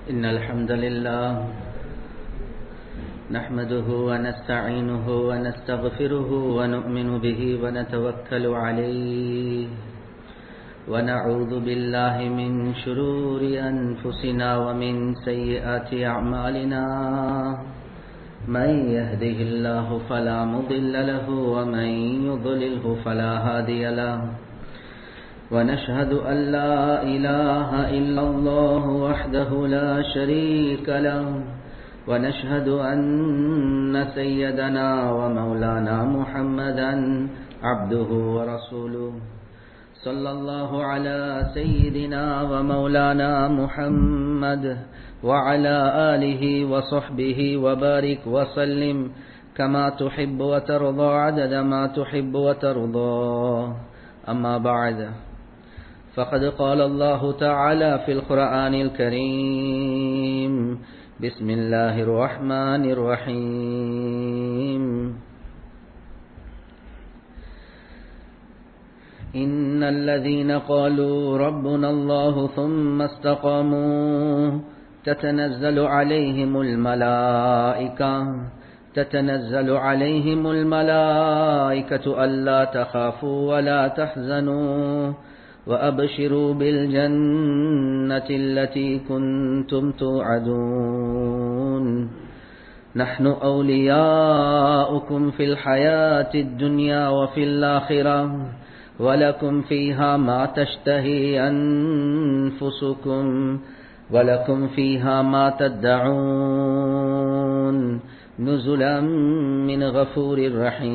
إن الحمد لله نحمده ونستعينه ونستغفره ونؤمن به ونتوكل عليه ونعوذ بالله من شرور أنفسنا ومن سيئات أعمالنا من يهده الله فلا مضل له ومن يضلله فلا هادي له ونشهد أن لا إله إلا الله وحده لا شريك له ونشهد أن سيدنا ومولانا محمدا عبده ورسوله صلى الله على سيدنا ومولانا محمد وعلى آله وصحبه وبارك وسلم كما تحب وترضى عدد ما تحب وترضى أما بعد فقد قال الله تعالى في القرآن الكريم بسم الله الرحمن الرحيم إن الذين قالوا ربنا الله ثم استقاموا تتنزل عليهم الملائكة تتنزل عليهم الملائكة ألا تخافوا ولا تحزنوا وأبشروا بالجنة التي كنتم توعدون نحن أولياؤكم في الحياة الدنيا وفي الآخرة ولكم فيها ما تشتهي أنفسكم ولكم فيها ما تدعون نزلا من غفور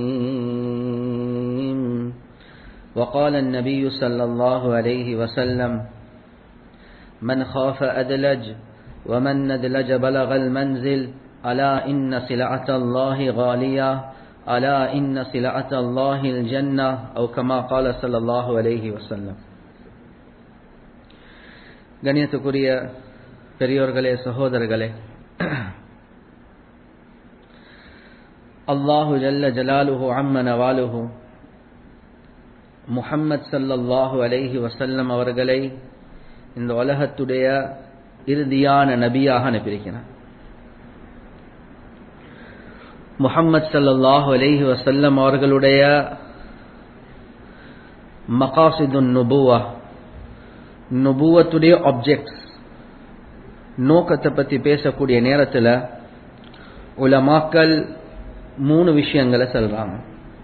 رحيم وقال النبي صلى الله عليه وسلم من خاف أدلج ومن ندلج بلغ المنزل ألا إن سلعة الله غالية ألا إن سلعة الله الجنة أو كما قال صلى الله عليه وسلم கணியத்துக்குரிய பெரியோர்களே சகோதரர்களே அல்லாஹு ஜல்ல ஜலாலுஹு அம்ம நவாலுஹு முஹம்மத் சல்லல்லாஹு அலைஹி வசல்லம் அவர்களை இந்த உலகத்துடைய இறுதியான நபியாக அனுப்பியிருக்கிறார் முஹம்மத் சல்லல்லாஹு அலைஹி வசல்லம் அவர்களுடைய மகாசிதுன் நுபுவா நுபுவத்துடைய ஆப்ஜெக்ட்ஸ் நோக்கத்தை பற்றி பேசக்கூடிய நேரத்தில் உலமாக்கள் மூணு விஷயங்களை சொல்றாங்க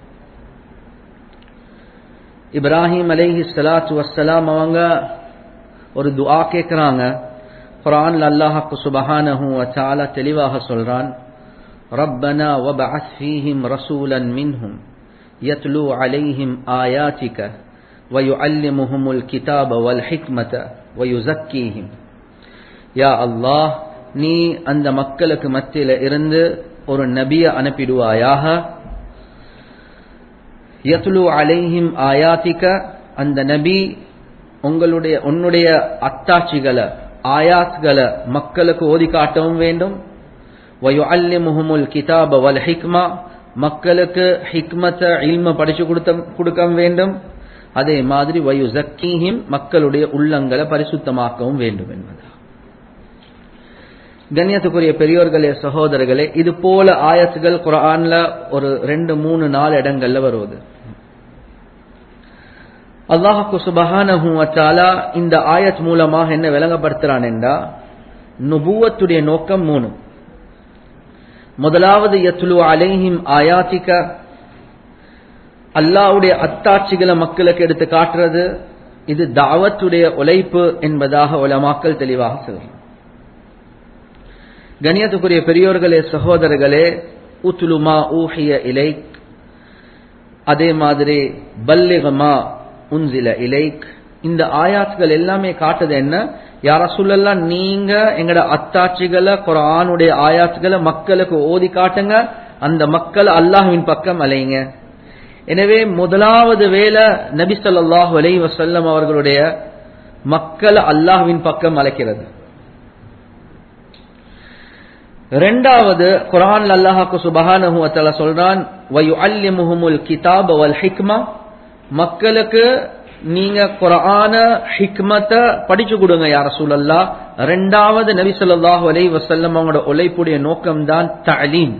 இப்ராஹிம் அலைஹி சலாத்து வசலாம் அவங்க ஒரு துஆ கேட்கிறாங்க குரான்ல அல்லாஹாக்கு சுபஹானஹு வச்சாலா தெளிவாக சொல்றான் ربنا وبعث فيهم رسولا منهم يتلو عليهم آياتك ويعلمهم الكتاب والحكمة ويزكيهم يا الله நீ அந்த மக்களுக்கு மத்தியில இருந்து ஒரு நபிய அனுப்பிடுவாயாக யத்லு அலைஹிம் ஆயாத்திக அந்த நபி உங்களுடைய உன்னுடைய அத்தாட்சிகளை ஆயாத்களை மக்களுக்கு ஓதி காட்டவும் வேண்டும் வயுஅல்லிமுஹுமுல் கிதாப வல் ஹிக்மா மக்களுக்கு ஹிக்மத்த இல்ம படிச்சு கொடுத்த கொடுக்க வேண்டும் அதே மாதிரி வயு ஜக்கீஹிம் மக்களுடைய உள்ளங்களை பரிசுத்தமாக்கவும் வேண்டும் என்பதா கண்ணியத்துக்குரிய பெரியோர்களே சகோதரர்களே இது போல ஆயத்துகள் குரான்ல ஒரு ரெண்டு மூணு நாலு இடங்கள்ல வருவது அல்லாஹு சுபஹானஹூவத்தாலா இந்த ஆயத் மூலமாக என்ன விளங்கப்படுத்துறான் என்றா நுபுவத்துடைய நோக்கம் மூணு முதலாவது யத்லு அலைஹிம் ஆயாத்திக அல்லாவுடைய அத்தாட்சிகளை மக்களுக்கு எடுத்து காட்டுறது இது தாவத்துடைய உழைப்பு என்பதாக உலமாக்கல் தெளிவாக சொல்றாங்க கணியத்துக்குரிய பெரியோர்களே சகோதரர்களே உத்துலுமா ஊஹிய இலைக் அதே மாதிரி பல்லிகமா உன்சில இலைக் இந்த ஆயாத்துகள் எல்லாமே காட்டுது என்ன யார சொல்லலாம் நீங்க எங்கட அத்தாட்சிகளை குரானுடைய ஆயாத்துகளை மக்களுக்கு ஓதி காட்டுங்க அந்த மக்கள் அல்லாஹுவின் பக்கம் அலைங்க எனவே முதலாவது வேலை நபி சொல்லாஹு அலை வசல்லம் அவர்களுடைய மக்கள் அல்லாஹுவின் பக்கம் அழைக்கிறது ரெண்டாவது குரான் அல்லாஹாக்கு சுபஹானஹு வத்தஆலா சொல்றான் வயுஅல்லிமுஹுமுல் கிதாப வல் ஹிக்மா மக்களுக்கு நீங்க குரான ஹிக்மத்தை படிச்சு கொடுங்க யார சூழல்லா இரண்டாவது நபி ஸல்லல்லாஹு அலைஹி வஸல்லம் அவங்களோட உழைப்புடைய நோக்கம்தான் தஅலீம்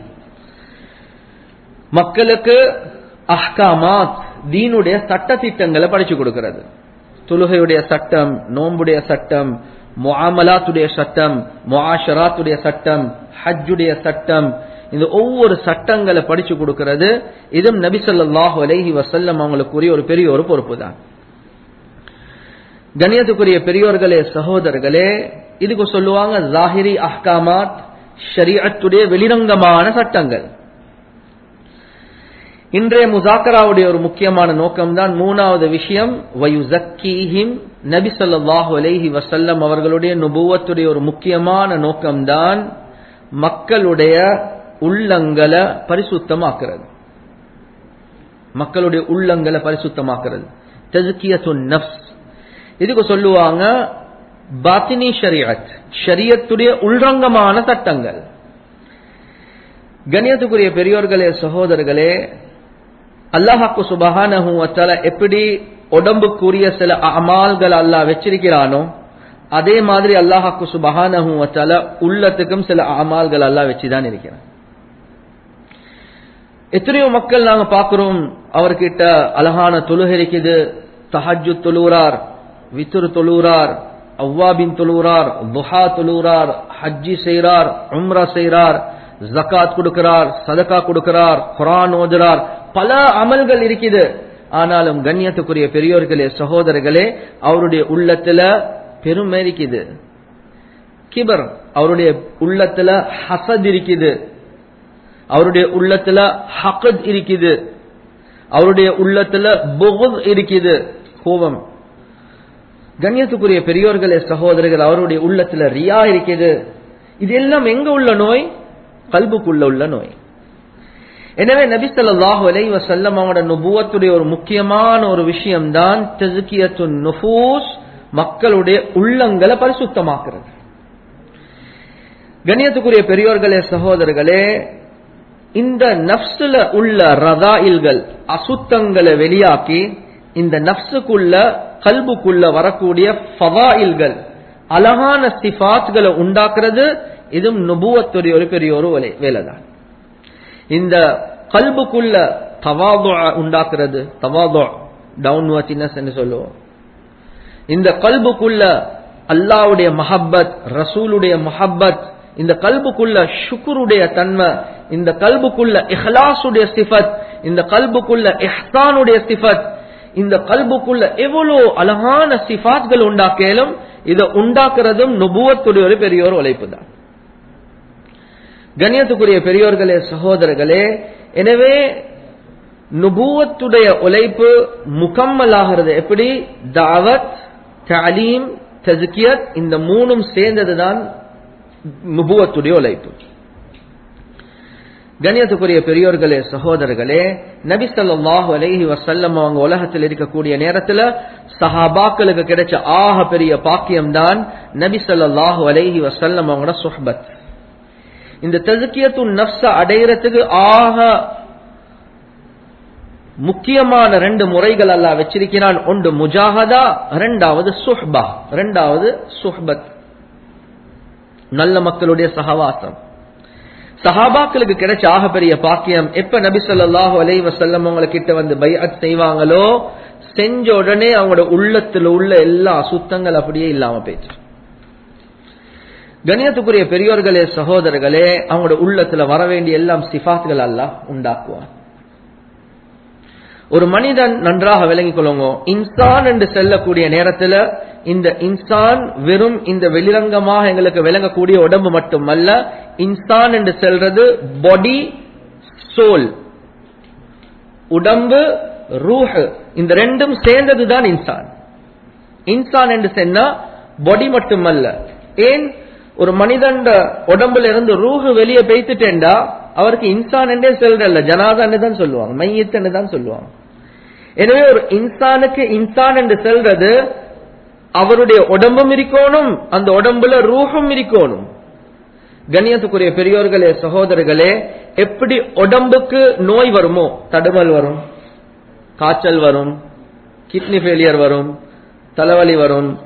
மக்களுக்கு அஹ்காமாத் தீனுடைய சட்ட திட்டங்களை படிச்சு கொடுக்கிறது தொழுகையுடைய சட்டம் நோன்புடைய சட்டம் முஆமலாத்துடைய சட்டம் முஆஷராத்துடைய சட்டம் ஹஜ்ஜுடைய சட்டம் இந்த ஒவ்வொரு சட்டங்களை படிச்சு கொடுக்கிறது இதுவும் நபி ஸல்லல்லாஹு அலைஹி வஸல்லம் அவங்களுக்குரிய ஒரு பெரிய ஒரு பொறுப்பு தான் கண்ணியத்துக்குரிய பெரியோர்களே சகோதரர்களே இதுக்கு சொல்லுவாங்க ஜாஹிரி அஹ்காமாத் ஷரீஅத்துடைய வெளிரங்கமான சட்டங்கள் இன்றைய முசாக்கராவுடைய ஒரு முக்கியமான நோக்கம் தான் மூணாவது விஷயம் வயுசக்கீஹிம் நபி ஸல்லல்லாஹு அலைஹி வஸல்லம் அவர்களுடைய நுபுவத்துடைய ஒரு முக்கியமான நோக்கம்தான் மக்களுடைய உள்ளங்களை பரிசுத்தமாக்குறது மக்களுடைய உள்ளங்களை பரிசுத்தமாக்குறது தஸ்கியத்துன் நஃப்ஸ் இதுக்கு சொல்லுவாங்க பாத்தினி ஷரியத் ஷரியத்துடைய உள்ரங்கமான சட்டங்கள் கண்ணியத்துக்குரிய பெரியோர்களே சகோதரர்களே அல்லாஹாக்கு சுபஹானஹு வத்தால எப்படி உடம்புக்குரிய சில அமால்கள் அல்லாஹ் வச்சிருக்கிறானோ அதே மாதிரி அல்லாஹாக்கு சுபஹானஹு வத்தால உள்ளத்துக்கும் சில அமால்கள் அல்லாஹ் வச்சுதான் இருக்கிறான் எத்தனையோ மக்கள் நாங்க பாக்குறோம் அவர்கிட்ட அழகான தொழுகை இருக்குது தஹஜு தொழுகிறார் வித்துரு தொழுகிறார் அவ்வாபின் தொழுகிறார் துஹா தொழுகிறார் ஹஜ்ஜி செய்கிறார் உம்ரா செய்கிறார் ஜக்காத் கொடுக்கிறார் சதக்கா கொடுக்கிறார் குரான் ஓதுறார் பல அமல்கள் இருக்குது ஆனாலும் கண்ணியத்துக்குரிய பெரியோர்களே சகோதரர்களே அவருடைய உள்ளத்துல பெருமை இருக்குது கிபர் அவருடைய உள்ளத்துல ஹசத் இருக்குது அவருடைய உள்ளத்துல ஹக்கத் இருக்குது அவருடைய உள்ளத்துல புகுத் இருக்குது கோபம் கண்ணியத்துக்குரிய பெரியோர்களே சகோதரர்கள் அவருடைய உள்ளத்துல ரியா இருக்குது இது எல்லாம் எங்க உள்ள நோய் கல்புக்குள்ள உள்ள நோய் எனவே நபி ஸல்லல்லாஹு அலைஹி வஸல்லம் அவங்களோட நுபுவத்துடைய ஒரு முக்கியமான ஒரு விஷயம் தான் தஸ்கியத்துன் நுஃபூஸ் மக்களுடைய உள்ளங்களை பரிசுத்தமாக்குறது கண்ணியத்துக்குரிய பெரியோர்களே சகோதரர்களே இந்த நப்சுல உள்ள ரதாயில்கள் அசுத்தங்களை வெளியாக்கி இந்த நப்சுக்குள்ள கல்புக்குள்ள வரக்கூடிய ஃபவாயில்கள் அழகான சிஃபாத்களை உண்டாக்குறது இதுவும் நுபுவத்துடைய ஒரு பெரிய ஒரு வேலைதான் இந்த கல்புக்குள்ள தவாது உண்டாக்குறது தவாது டவுன்வர்டினஸ் என்று சொல்லுவோம் இந்த கல்புக்குள்ள அல்லாவுடைய மஹப்பத் ரசூலுடைய மஹப்பத் இந்த கல்புக்குள்ள ஷுக்குருடைய தன்மை இந்த கல்புக்குள்ள இஹ்லாசுடைய சிஃபத் இந்த கல்புக்குள்ள இஹ்தானுடைய சிஃபத் இந்த கல்புக்குள்ள எவ்வளவு அழகான சிஃபாத்கள் உண்டாக்கலும் இதை உண்டாக்குறதும் நுபுவத்துடைய ஒரு பெரிய ஒரு உழைப்பு தான் கண்ணியத்துக்குரிய பெரியோர்களே சகோதரர்களே எனவே நுபுவத்துடைய உழைப்பு முக்கம்மலாகிறது எப்படி தாவத் தாலீம் தஜ்கியத் இந்த மூணும் சேர்ந்ததுதான் நுபுவத்துடைய உழைப்பு கண்ணியத்துக்குரிய பெரியோர்களே சகோதரர்களே நபி ஸல்லல்லாஹு அலைஹி வஸல்லம் அவங்க உலகத்தில் இருக்கக்கூடிய நேரத்துல சஹாபாக்களுக்கு கிடைச்ச ஆக பெரிய பாக்கியம் தான் நபி ஸல்லல்லாஹு அலைஹி வஸல்லம் அவங்களோட சுஹ்பத் இந்த தஸ்கியத்து நஃப்ஸ அடையறதுக்கு ஆக முக்கியமான ரெண்டு முறைகள் அல்லாஹ் வச்சிருக்கிறான் ஒன்று முஜாஹதா ரெண்டாவது சுஹ்பா ரெண்டாவது சுஹ்பத் நல்ல மக்களுடைய சகவாசம் சஹாபாக்களுக்கு கிடைச்ச ஆக பெரிய பாக்கியம் எப்ப நபி ஸல்லல்லாஹு அலைஹி வஸல்லம் அவங்க கிட்ட வந்து பைஅத் செய்வாங்களோ செஞ்ச உடனே அவங்களோட உள்ளத்துல உள்ள எல்லா அசுத்தங்கள் அப்படியே இல்லாம போயிடுச்சு கணியத்துக்குரிய பெரியோர்களே சகோதரர்களே அவங்களோட உள்ளத்துல வர வேண்டிய எல்லாம் சிஃபாத்கள் அல்லாஹ் உண்டாக்குவான் ஒரு மனிதன் நன்றாக விளங்கிக் கொள்ளுங்க இன்சான் என்று செல்லக்கூடிய நேரத்துல இந்த இன்சான் வெறும் இந்த வெளிரங்கமாக எங்களுக்கு விளங்கக்கூடிய உடம்பு மட்டுமல்ல இன்சான் என்று செல்றது பாடி சோல் உடம்பு ரூஹ் இந்த ரெண்டும் சேர்ந்ததுதான் இன்சான் இன்சான் என்று சொன்னா பாடி மட்டுமல்ல ஏன் ஒரு மனிதன் உடம்புல இருந்து ரூஹு வெளியே பெய்த்துட்டேன்டா அவருக்கு இன்சான் என்றே செல்றல்ல ஜனாதான்னு தான் சொல்லுவாங்க மையத்துன்னு தான் சொல்லுவாங்க எனவே ஒரு இன்சானுக்கு இன்சான் என்று செல்றது அவருடைய உடம்பும் இருக்கணும் அந்த உடம்புல ரூஹும் இருக்கணும் கண்ணியத்துக்குரிய பெரியோர்களே சகோதரர்களே எப்படி உடம்புக்கு நோய் வருமோ தடுமல் வரும் காய்ச்சல் வரும் கிட்னி ஃபெயிலியர் வரும் தலைவலி வரும்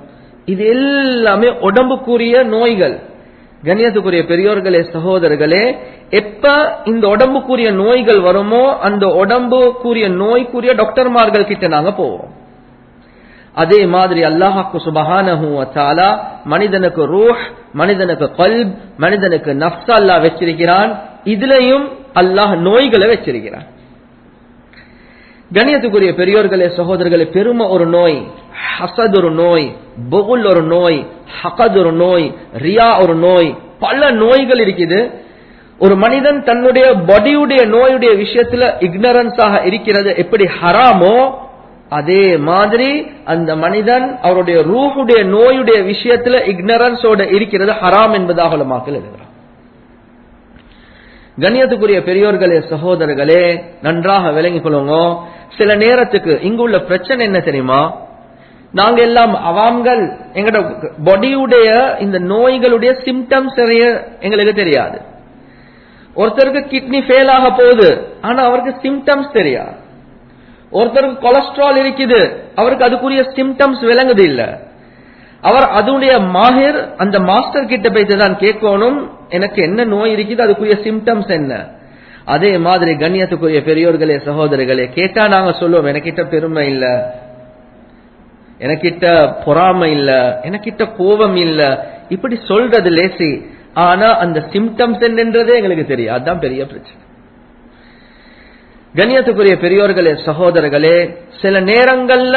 இது எல்லாமே உடம்புக்குரிய நோய்கள் கண்ணியத்துக்குரிய பெரியோர்களே சகோதரர்களே எப்ப இந்த உடம்புக்குரிய நோய்கள் வருமோ அந்த உடம்புக்குரிய நோய்க்குரிய டாக்டர்மார்கள் கிட்ட நாங்க போவோம் அதே மாதிரி அல்லாஹாக்கு சுபஹானஹு வத்தாலா மனிதனுக்கு ரூஹ் மனிதனுக்கு கல்ப் மனிதனுக்கு நஃப்ஸ் அல்லாஹ் வச்சிருக்கிறான் இதுலயும் அல்லாஹ் நோய்களை வச்சிருக்கிறான் கணியத்துக்குரிய பெரியோர்களே சகோதரர்களே பெருமை ஒரு நோய் ஹசத் ஒரு நோய் புகுல் ஒரு நோய் ஹகத் ஒரு நோய் ரியா ஒரு நோய் பல நோய்கள் இருக்குது ஒரு மனிதன் தன்னுடைய பாடியுடைய நோயுடைய விஷயத்துல இக்னரன்ஸாக இருக்கிறது எப்படி ஹராமோ அதே மாதிரி அந்த மனிதன் அவருடைய ரூஹுடைய நோயுடைய விஷயத்துல இக்னரன்ஸோட இருக்கிறது ஹராம் என்பதாக மக்கள் எழுதுகிறார் கண்ணியத்துக்குரிய பெரியோர்களே சகோதரர்களே நன்றாக விளங்கிக் கொள்ளுங்க சில நேரத்துக்கு இங்குள்ள பிரச்சனை என்ன தெரியுமா நாங்க எல்லாம் அவாம்கள் எங்கட பாடியுடைய இந்த நோய்களுடைய சிம்டம்ஸ் எங்களுக்கு தெரியாது ஒருத்தருக்கு கிட்னி ஃபெயில் ஆக போகுது ஆனா அவருக்கு சிம்டம்ஸ் தெரியாது ஒருத்தருக்கு கொலஸ்ட்ரால் இருக்குது அவருக்கு அதுக்குரிய சிம்டம்ஸ் விளங்குது இல்ல அவர் அதனுடைய மாஹிர் அந்த மாஸ்டர் கிட்ட போயிட்டு தான் கேட்கணும் எனக்கு என்ன நோய் இருக்குது அதுக்குரிய சிம்டம்ஸ் என்ன அதே மாதிரி கண்ணியத்துக்குரிய பெரியோர்களே சகோதரர்களே கேட்டா நாங்க சொல்லுவோம் எனக்கிட்ட பெருமை இல்ல எனக்கிட்ட பொறாமை இல்ல எனக்கிட்ட கோபம் இல்ல இப்படி சொல்றது லேசி ஆனா அந்த சிம்டம்ஸ் என்னன்றதே எங்களுக்கு தெரியும் அதுதான் பெரிய பிரச்சனை கண்ணியத்துக்குரிய பெரியோர்களே சகோதரர்களே சில நேரங்கள்ல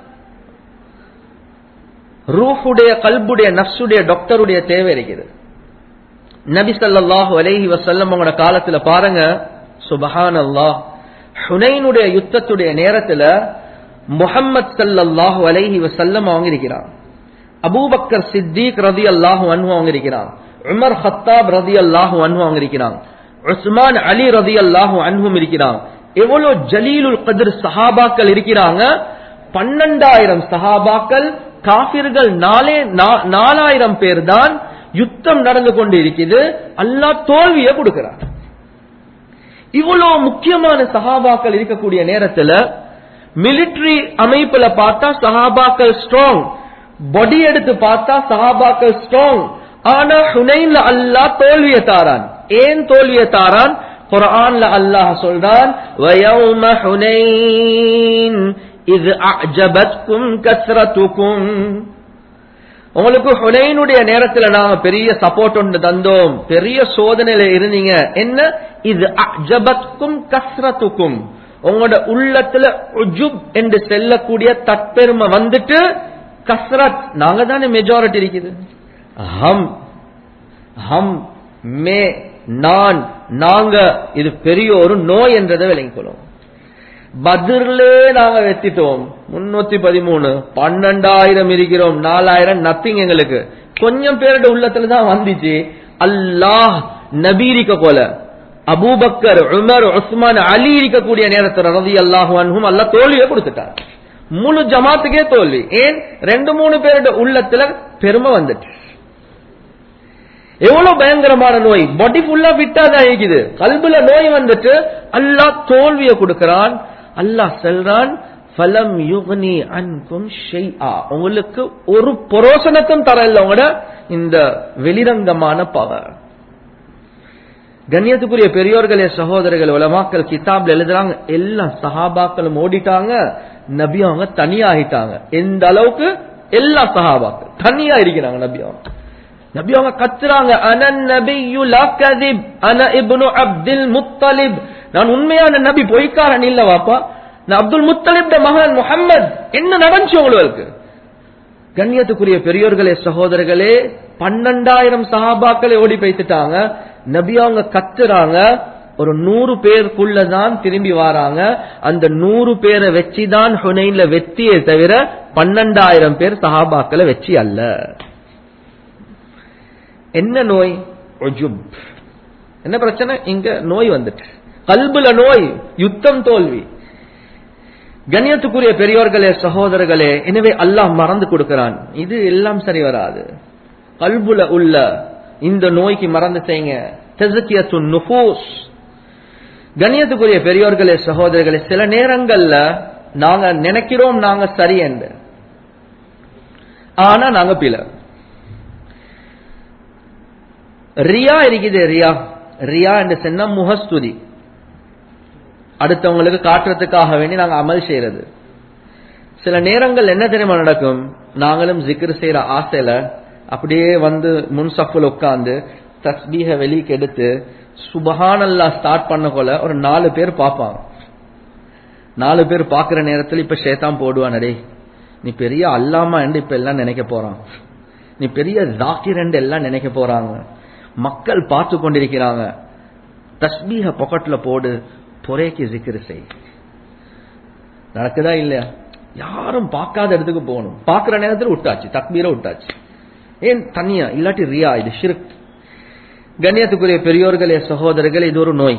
ரூஹுடைய கல்புடைய நப்சுடைய டாக்டருடைய தேவை இருக்குது நபி சல்லாஹூ அலைஹி வசல்லம் உங்களோட காலத்துல பாருங்க சுபஹான் அல்லாஹ் ஹுனைனுடைய யுத்தத்துடைய நேரத்துல முகம்மது சல்லாஹூ அலைஹி வசல்லம் அவங்க இருக்கிறான் அபூபக்கர் சித்திக் ரதி அல்லாஹூ அன்ஹு அவங்க இருக்கிறான் உமர் ஹத்தாப் ரதி அல்லாஹூ அன்ஹு அவங்க இருக்கிறான் உஸ்மான் அலி ரதி அல்லாஹூ அன்ஹும் இருக்கிறான் எவ்வளவு ஜலீலுல் கதிர் சஹாபாக்கள் இருக்கிறாங்க பன்னெண்டாயிரம் சஹாபாக்கள் காபிர்கள் நாலே நாலாயிரம் பேர் தான் யுத்தம் நடந்து கொண்டு இருக்குது அல்லாஹ் தோல்வியை கொடுக்கிறார் இவ்வளவு முக்கியமான சஹாபாக்கள் இருக்கக்கூடிய நேரத்துல மிலிட்டரி அமைப்புல பார்த்தா சஹாபாக்கள் ஸ்ட்ராங் பொடி எடுத்து பார்த்தா சஹாபாக்கள் ஸ்ட்ராங் ஆனா ஹுனைன்ல அல்லாஹ் தோல்வியை தாரான் ஏன் தோல்வியை தாரான் குரான்ல அல்லாஹ் சொல்றான் வயௌம ஹுனைன் இது அஜபத்கும் கஸ்ரத்துக்கும் உங்களுக்கு ஹுனைனுடைய நேரத்துல நாங்க பெரிய சப்போர்ட் ஒன்று தந்தோம் பெரிய சோதனையில இருந்தீங்க என்ன இது அஜபத்கும் கஸ்ரத்துக்கும் உங்களோட உள்ளத்துல உஜுப் என்று செல்லக்கூடிய தற்பெருமை வந்துட்டு கஸ்ரத் நாங்க தானே மெஜாரிட்டி இருக்குது ஹம் ஹம் மே நான் நாங்க இது பெரிய ஒரு நோய் என்றதை விளங்கிக் கொள்ளும் பதிர்லே நாங்க வெத்திட்டோம் முன்னூத்தி பதிமூணு பன்னெண்டாயிரம் இருக்கிறோம் நாலாயிரம் நத்திங் எங்களுக்கு கொஞ்சம் பேருடைய உள்ளத்துல தான் வந்துச்சு அல்லாஹ் நபீரிக்க போல அபூபக்கர் உமர் உஸ்மான் அலி இருக்கக்கூடிய நேரத்தில் ரதி அல்லாஹு அன்ஹும் அல்லா தோல்வியை கொடுத்துட்டார் முழு ஜமாத்துக்கே தோல்வி ஏன் ரெண்டு மூணு பேருடைய உள்ளத்துல பெருமை வந்துட்டு எவ்வளவு பயங்கரமான நோய் பாடி ஃபுல்லா விட்டாதான் இருக்குது கல்புல நோய் வந்துட்டு அல்லாஹ் தோல்வியை கொடுக்கிறான் அல்லாஹ் செல்றான் ஃபலம் யுக்னி அன்கும் ஷைஆ உங்களுக்கு ஒரு புரோசனத்தும் தர இல்ல உங்களோட இந்த வெளிரங்கமான பவர் கண்ணியத்துக்குரிய பெரியோர்களே சகோதரர்கள் உலமாக்கள் கிதாப்ல எழுதுறாங்க எல்லா சஹாபாக்களும் ஓடிட்டாங்க நபி அவங்க தனியாகிட்டாங்க எந்த அளவுக்கு எல்லா சஹாபாக்கள் தனியா இருக்கிறாங்க நபி அவங்க நபி அவங்க கத்துறாங்க அனன் நபியு லா கதிப் அன இப்னு அப்துல் முத்தலிப் நான் உண்மையான நபி பொய்க்காரன் இல்ல வாப்பா நான் அப்துல் முத்தலிப் மகன் முகம்மது என்ன நடந்துச்சு உங்களுக்கு கண்ணியத்துக்குரிய பெரியோர்களே சகோதரர்களே பன்னெண்டாயிரம் சஹாபாக்களை ஓடி பேசிட்டாங்க நபி அவங்க கத்துறாங்க ஒரு நூறு பேருக்குள்ளதான் திரும்பி வராங்க அந்த நூறு பேரை வச்சுதான் ஹுனைன்ல வெற்றியே தவிர பன்னெண்டாயிரம் பேர் சஹாபாக்களை வெற்றி அல்ல என்ன நோய் ஒஜுப் என்ன பிரச்சனை இங்க நோய் வந்துட்டு கல்புல நோய் யுத்தம் தோல்வி கண்ணியத்துக்குரிய பெரியோர்களே சகோதரர்களே எனவே அல்லாஹ் மறந்து கொடுக்கிறான் இது எல்லாம் சரி வராது கல்புல உள்ள இந்த நோய்க்கு மறந்து செய்யுங்க தெசக்கியத்து நுபூஸ் கண்ணியத்துக்குரிய பெரியோர்களே சகோதரர்களே சில நேரங்கள்ல நாங்க நினைக்கிறோம் நாங்க சரி என்று ஆனா நாங்க பில ரியா இருக்குது ரியா ரியா என்று சொன்னா முகஸ்துதி அடுத்தவங்களுக்கு காட்டுறதுக்காக வேண்டி நாங்க அமல் செய்யறது சில நேரங்கள் என்ன தெரியுமா நடக்கும் நாங்களும் ஜிக்ர் செய்யற ஆசையில அப்படியே வந்து முன்சஃபுல் உட்காந்து தஸ்பீக வெளிக்கு எடுத்து சுபஹானல்லா ஸ்டார்ட் பண்ண கொள்ள ஒரு நாலு பேர் பார்ப்பாங்க நாலு பேர் பார்க்கிற நேரத்தில் இப்ப ஷேத்தான் போடுவான் டேய் நீ பெரிய அல்லாமா என்று இப்ப எல்லாம் நினைக்க போறான் நீ பெரிய ஜாக்கிர் என்று எல்லாம் நினைக்க போறாங்க மக்கள் பார்த்து கொண்டிருக்கிறாங்க தஸ்பீக பொக்கெட்ல போடு பொறைக்கு ஜிக்கிரு செய் நடக்குதா இல்லையா யாரும் பார்க்காத இடத்துக்கு போகணும் பார்க்கிற நேரத்தில் விட்டாச்சு தக்பீரை விட்டாச்சு ஏன் தனியா இல்லாட்டி ரியா இது ஷிர்க் கண்ணியத்துக்குரிய பெரியோர்களே சகோதரர்கள் இது ஒரு நோய்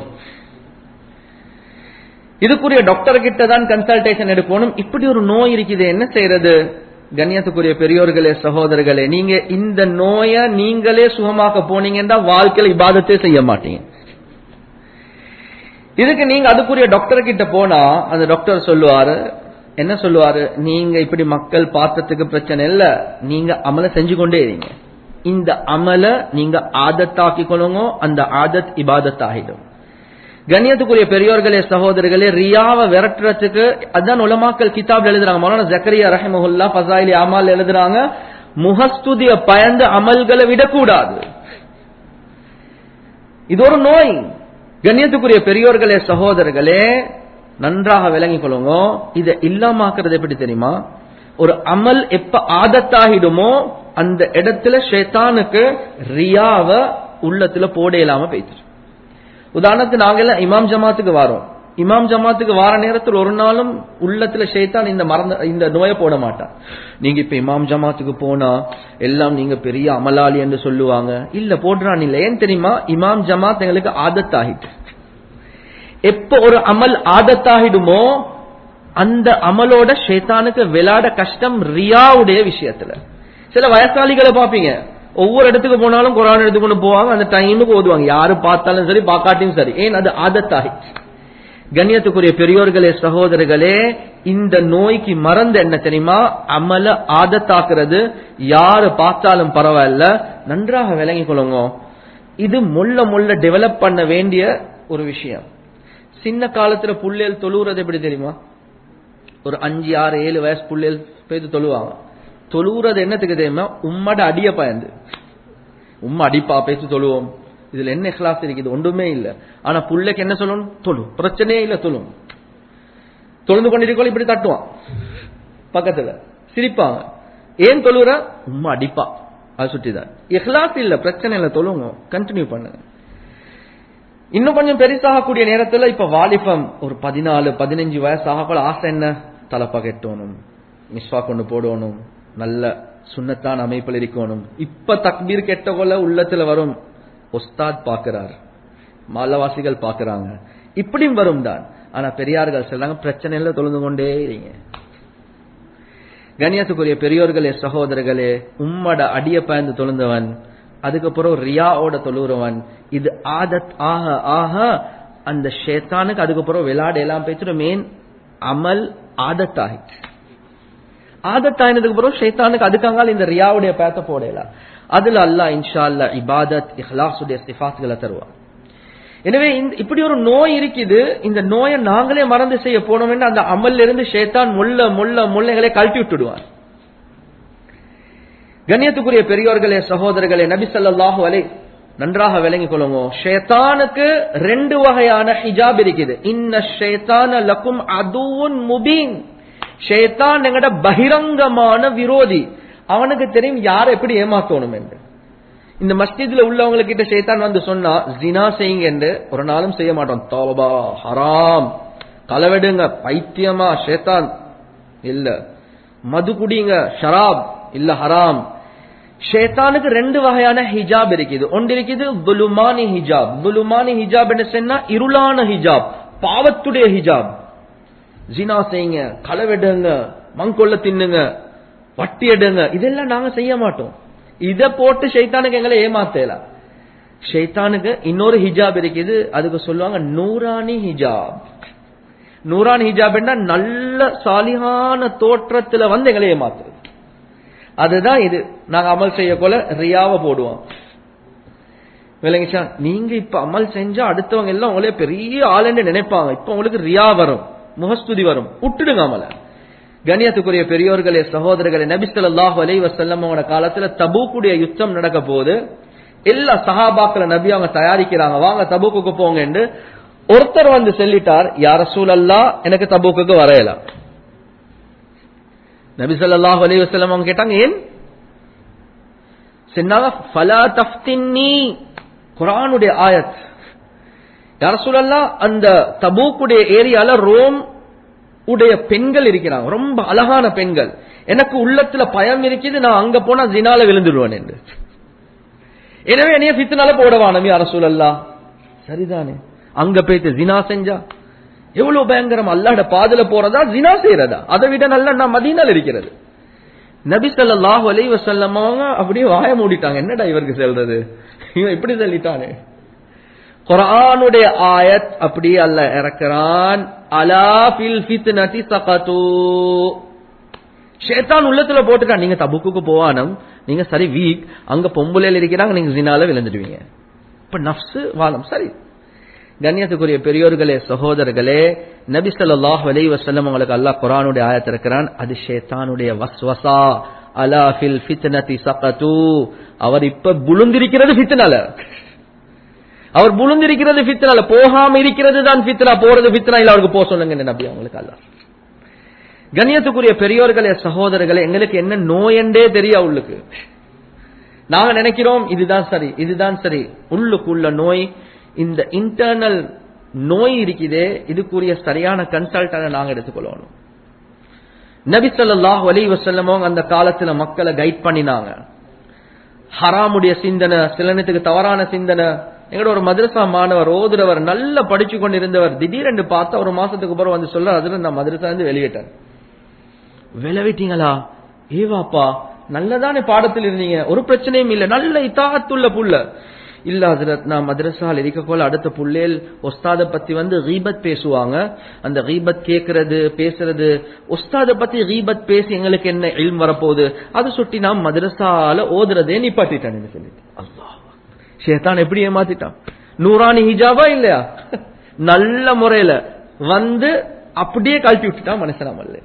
இதுக்குரிய டாக்டர் கிட்ட தான் கன்சல்டேஷன் எடுக்கணும் இப்படி ஒரு நோய் இருக்குது என்ன செய்யறது கண்ணியத்துக்குரிய பெரியோர்களே சகோதரர்களே நீங்க இந்த நோயை நீங்களே சுகமாக்க போனீங்கன்னா வாழ்க்கையில இபாதத்தே செய்ய மாட்டீங்க இதுக்கு நீங்க அதுக்குரிய டாக்டர் கிட்ட போனா அந்த டாக்டர் சொல்லுவாரு என்ன சொல்லுவாரு நீங்க இப்படி மக்கள் பார்த்ததுக்கு பிரச்சனை இல்ல நீங்க அமல செஞ்சு கொண்டே இருங்க இந்த அமல நீங்க ஆதத்தாக்கிக்கொள்ளுங்க அந்த ஆதத் இபாதத் ஆகிடும் கண்ணியத்துக்குரிய பெரியோர்களே சகோதரர்களே ரியாவை விரட்டுறதுக்கு அதான் உலமாக்கல் கிதாப் எழுதுறாங்க மௌலான ஜக்கரியா ரஹிமஹுல்லா ஃபசாயிலி அமால் எழுதுறாங்க முகஸ்துதிய பயந்து அமல்களை விடக்கூடாது இது ஒரு நோய் கண்ணியத்துக்குரிய பெரியோர்களே சகோதரர்களே நன்றாக விளங்கிக் கொள்ளுங்க இதை இல்லாமாக்குறது எப்படி தெரியுமா ஒரு அமல் எப்ப ஆதத்தாகிடுமோ அந்த இடத்துல ஷேத்தானுக்கு ரியாவ உள்ளத்துல போட இல்லாம போயிட்டு உதாரணத்துக்கு நாங்க எல்லாம் இமாம் ஜமாத்துக்கு வரோம் இமாம் ஜமாத்துக்கு வார நேரத்தில் ஒரு நாளும் உள்ளத்துல ஷேத்தான் இந்த மறந்த இந்த நோயை போட மாட்டான் நீங்க இப்ப இமாம் ஜமாத்துக்கு போனா எல்லாம் நீங்க பெரிய அமலாளி என்று சொல்லுவாங்க இல்ல போடுறான் இல்ல ஏன் தெரியுமா இமாம் ஜமாத் எங்களுக்கு ஆதத்தாகிட்டு எப்ப ஒரு அமல் ஆதத்தாகிடுமோ அந்த அமலோட ஷேத்தானுக்கு விளையாட கஷ்டம் ரியாவுடைய விஷயத்துல சில வயசாளிகளை பாப்பீங்க ஒவ்வொரு இடத்துக்கு போனாலும் குரான் எடுத்துக்கொண்டு போவாங்க அந்த டைமுக்கு ஓதுவாங்க யாரு பார்த்தாலும் சரி பார்க்காட்டியும் சரி ஏன் அது ஆதத்தாகி கண்ணியத்துக்குரிய பெரியோர்களே சகோதரர்களே இந்த நோய்க்கு மறந்து என்ன தெரியுமா அமல ஆதத்தாக்குறது யாரு பார்த்தாலும் பரவாயில்ல நன்றாக விளங்கிக் கொள்ளுங்க இது முள்ள முள்ள டெவலப் பண்ண வேண்டிய ஒரு விஷயம் சின்ன காலத்துல புள்ளேல் தொழுவுறது எப்படி தெரியுமா ஒரு அஞ்சு ஆறு ஏழு வயசு புள்ளேல் போய் தொழுவாங்க தொழுவுறது என்னத்துக்கு தெரியுமா உம்மட அடிய பயந்து உம்மா அடிப்பா பேசி தொழுவோம் இதுல என்ன கிளாஸ் இருக்குது ஒன்றுமே இல்ல ஆனா புள்ளைக்கு என்ன சொல்லணும் தொழு பிரச்சனையே இல்ல தொழும் தொழுந்து கொண்டிருக்கோம் இப்படி தட்டுவான் பக்கத்துல சிரிப்பாங்க ஏன் தொழுற உம்மா அடிப்பா அது சுட்டிதான் இஹ்லாஸ் இல்ல பிரச்சனை இல்ல தொழுங்க கண்டினியூ பண்ணுங்க இன்னும் கொஞ்சம் பெருசாகக்கூடிய நேரத்துல இப்ப வாலிபம் ஒரு பதினாலு பதினஞ்சு வயசு ஆகக்கூட ஆசை என்ன தலைப்பா கெட்டணும் மிஸ்வா கொண்டு போடணும் நல்ல சுண்ணத்தான் அமைப்பில் இருக்கணும் இப்ப தக்பீர் கெட்ட கொள்ள உள்ளத்துல வரும் ஒஸ்தாத் பாக்குறார் மாலவாசிகள் பாக்குறாங்க இப்படியும் வரும் தான் ஆனா பெரியார்கள் சொல்றாங்க பிரச்சனை இல்ல தொழுந்து கொண்டே இருங்க கண்ணியத்துக்குரிய பெரியோர்களே சகோதரர்களே உம்மட அடிய பயந்து தொழுந்தவன் அதுக்கப்புறம் ரியாவோட தொழுறவன் இது ஆதத் ஆக ஆக அந்த ஷேத்தானுக்கு அதுக்கப்புறம் விளையாட எல்லாம் பேசுற மெயின் அமல் ஆதத் ஆகிட்டு ஆதத் ஆயினதுக்கு அப்புறம் ஷேத்தானுக்கு அதுக்காக இந்த ரியாவுடைய பேத்த போடலாம் அதுல அல்லாஹ் இன்ஷா அல்லா இபாதத் இஹ்லாசுடைய சிஃபாத்துகளை தருவான் எனவே இப்படி ஒரு நோய் இருக்குது இந்த நோயை நாங்களே மறந்து செய்ய போனோம் அந்த அமல்ல இருந்து ஷேத்தான் முள்ள முள்ள முள்ளைகளை கழட்டி விட்டுடுவான் கண்ணியத்துக்குரிய பெரியோர்களே சகோதரர்களே நபி ஸல்லல்லாஹு அலைஹி நன்றாக விளங்கிக் கொள்ளுங்க ஷேத்தானுக்கு ரெண்டு வகையான ஹிஜாப் இருக்குது இன்ன ஷேத்தான லக்கும் அதுவும் முபீன் ஷேத்தான் எங்கட பகிரங்கமான விரோதி அவனுக்கு தெரியும் யாரை எப்படி ஏமாத்தணும் என்று இந்த மஸ்ஜித்ல உள்ளவங்க கிட்ட ஷேத்தான் வந்து சொன்னா ஜினா செய்யுங்க என்று ஒரு நாளும் செய்ய மாட்டோம் தௌபா ஹராம் களவெடுங்க பைத்தியமா ஷேத்தான் இல்ல மது குடிங்க ஷராப் இல்ல ஹராம் ஷேத்தானுக்கு ரெண்டு வகையான ஹிஜாப் இருக்குது ஒன்று இருக்குது துலுமானி ஹிஜாப் துலுமானி ஹிஜாப் என்ன சொன்னா இருளான ஹிஜாப் பாவத்துடைய ஹிஜாப் ஜினா செய்யுங்க களவெடுங்க மங்கொள்ள தின்னுங்க வட்டி எடுங்க இதெல்லாம் நாங்க செய்ய மாட்டோம் இத போட்டு ஷைத்தானுக்கு எங்களை ஏமாத்தலாம் ஷைத்தானுக்கு இன்னொரு ஹிஜாப் இருக்குது அதுக்கு சொல்லுவாங்க நூரானி ஹிஜாப் நூரானி ஹிஜாப் நல்ல சாலிகான தோற்றத்துல வந்து எங்களை ஏமாத்துறது அதுதான் இது நாங்க அமல் செய்ய போல ரியாவை போடுவோம் விளங்கிச்சா நீங்க இப்ப அமல் செஞ்சா அடுத்தவங்க எல்லாம் உங்களே பெரிய ஆளுன்னு நினைப்பாங்க இப்ப உங்களுக்கு ரியா வரும் முகஸ்துதி வரும் விட்டுடுங்க அமல கண்ணியத்துக்குரிய பெரியோர்களே சகோதரர்களே நபி ஸல்லல்லாஹு அலைஹி வஸல்லம் அவங்களோட காலத்துல தபூக்குடைய யுத்தம் நடக்க போது எல்லா சஹாபாக்களை நபி அவங்க தயாரிக்கிறாங்க வாங்க தபூக்குக்கு போங்கன்னு ஒருத்தர் வந்து சொல்லிட்டார் யார சூழல்லா எனக்கு தபூக்குக்கு வரையலாம் நபி ஸல்லல்லாஹு அலைஹி வஸல்லம் அவங்க கேட்டாங்க ஏன் சொன்னாங்க ஃபலா தஃப்தின்னி குர்ஆனுடைய ஆயத் யார சூழல்லா அந்த தபூக்குடைய ஏரியால ரோம் உடைய பெண்கள் இருக்கிறாங்க ரொம்ப அழகான பெண்கள் எனக்கு உள்ளத்துல பயம் இருக்குது நான் அங்க போனா ஜினால விழுந்துடுவேன் என்று எனவே என்னைய ஃபித்னால போடவா நபி அரசூலல்லா சரிதானே அங்க போயிட்டு ஜினா செஞ்சா எவ்வளவு பயங்கரம் அல்லாட பாதுல போறதா ஜினா செய்யறதா அதை விட நல்ல நான் மதீனால இருக்கிறது நபி ஸல்லல்லாஹு அலைஹி வஸல்லம் அவங்க அப்படியே வாய மூடிட்டாங்க என்னடா இவருக்கு சொல்றது இவன் இப்படி சொல்லிட்டானே குர்ஆனுடைய ஆயத் அப்படியே அல்ல இறக்குறான் அலா ஃபில் ஃபித்னதி சகது ஷேத்தான் உள்ளத்துல போட்டுட்டான் நீங்க தபுக்குக்கு போவானம் நீங்க சரி வீக் அங்க பொம்புலையில இருக்கிறாங்க நீங்க ஜினால விழுந்துடுவீங்க இப்ப நஃப்ஸ் வாதம் சரி கண்ணியத்துக்குரிய பெரியோர்களே சகோதரர்களே நபி ஸல்லல்லாஹு அலைஹி வஸல்லம் உங்களுக்கு அல்லாஹ் குர்ஆனுடைய ஆயத் இருக்கிறான் அது ஷேத்தானுடைய வஸ்வசா அலா ஃபில் ஃபித்னதி சகது அவர் இப்ப புழுந்திருக்கிறது ஃபித்னால அவர் புழுந்திருக்கிறது ஃபித்னால போகாம இருக்கிறது தான் ஃபித்னா போறது ஃபித்னா இல்ல அவருக்கு போக சொல்லுங்க நபி அவங்களுக்கு அல்லாஹ் கண்ணியத்துக்குரிய பெரியோர்களே சகோதரர்களே எங்களுக்கு என்ன நோயண்டே தெரியா உள்ளுக்கு நாங்க நினைக்கிறோம் இதுதான் சரி இதுதான் சரி உள்ளுக்குள்ள நோய் இந்த இன்டர்னல் நோய் இருக்குதே இதுக்குரிய சரியான கன்சல்டனை நாங்க எடுத்துக்கொள்ளணும் நபி ஸல்லல்லாஹு அலைஹி வஸல்லம் அவங்க அந்த காலத்துல மக்களை கைட் பண்ணினாங்க ஹராமுடைய சிந்தனை சில நேரத்துக்கு தவறான சிந்தனை எங்களோட ஒரு மதரசா மாணவர் ஓதுறவர் நல்லா படிச்சு கொண்டிருந்தவர் திடீரென்று பார்த்தா ஒரு மாசத்துக்கு அப்புறம் வந்து சொல்ல அதுல நான் மதரசா இருந்து வெளியிட்டேன் விளைவிட்டீங்களா ஏவாப்பா நல்லதானே பாடத்தில் இருந்தீங்க ஒரு பிரச்சனையும் இல்ல நல்ல இத்தாத்துள்ள புள்ள இல்ல ஹசரத் நான் மதரசால் இருக்கக்கோல அடுத்த புள்ளேல் ஒஸ்தாத பத்தி வந்து ரீபத் பேசுவாங்க அந்த ரீபத் கேட்கறது பேசுறது ஒஸ்தாத பத்தி ரீபத் பேசி எங்களுக்கு என்ன இல்ம் வரப்போகுது அதை சுட்டி நான் மதரசால ஓதுறதே நிப்பாட்டிட்டேன் சொல்லிட்டு அல்லாஹ் ஷேத்தான் எப்படி ஏமாத்திட்டான் நூறானி ஹிஜாபா இல்லையா நல்ல முறையில வந்து அப்படியே கழட்டி விட்டுட்டான் மனுஷனாமல்ல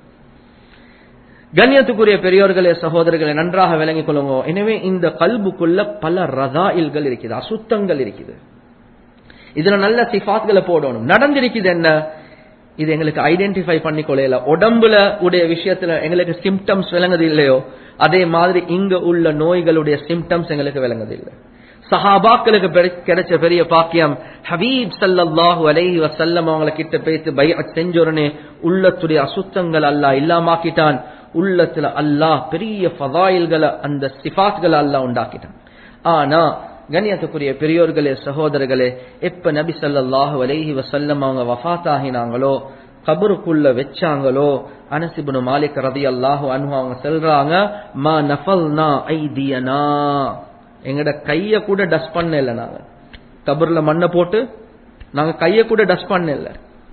கண்ணியத்துக்குரிய பெரியோர்களே சகோதரர்களை நன்றாக விளங்கிக் கொள்ளுங்க எனவே இந்த கல்புக்குள்ள பல ரதாயில்கள் இருக்குது அசுத்தங்கள் இருக்குது இதுல நல்ல சிஃபாத்களை போடணும் நடந்திருக்குது என்ன இது எங்களுக்கு ஐடென்டிஃபை பண்ணி கொள்ளையில உடம்புல உடைய விஷயத்துல எங்களுக்கு சிம்டம்ஸ் விளங்குது இல்லையோ அதே மாதிரி இங்க உள்ள நோய்களுடைய சிம்டம்ஸ் எங்களுக்கு விளங்குது இல்லை சஹாபாக்களுக்கு கிடைச்ச பெரிய பாக்கியம் ஹபீப் சல்லாஹு அலைஹி வசல்லம் அவங்கள கிட்ட பேத்து பை செஞ்சோடனே உள்ளத்துடைய அசுத்தங்கள் அல்லாஹ் இல்லாமாக்கிட்டான் உள்ளத்துல அல்லாஹ் பெரிய ஃபதாயில்களை அந்த சிஃபாத்களை அல்லாஹ் உண்டாக்கிட்டான் ஆனா கண்ணியத்துக்குரிய பெரியோர்களே சகோதரர்களே எப்ப நபி சல்லாஹு அலைஹி வசல்லம் அவங்க வஃத் ஆகினாங்களோ கபருக்குள்ள வச்சாங்களோ அனசிபுனு மாலிக் ரதி அல்லாஹு அன்ஹு அவங்க சொல்றாங்க மா நஃபல்னா ஐதியனா எங்கட கைய கூட டஸ்ட் பண்ண இல்லை நாங்க கபர்ல மண்ணை போட்டு நாங்க கைய கூட டஸ்ட் பண்ண இல்லை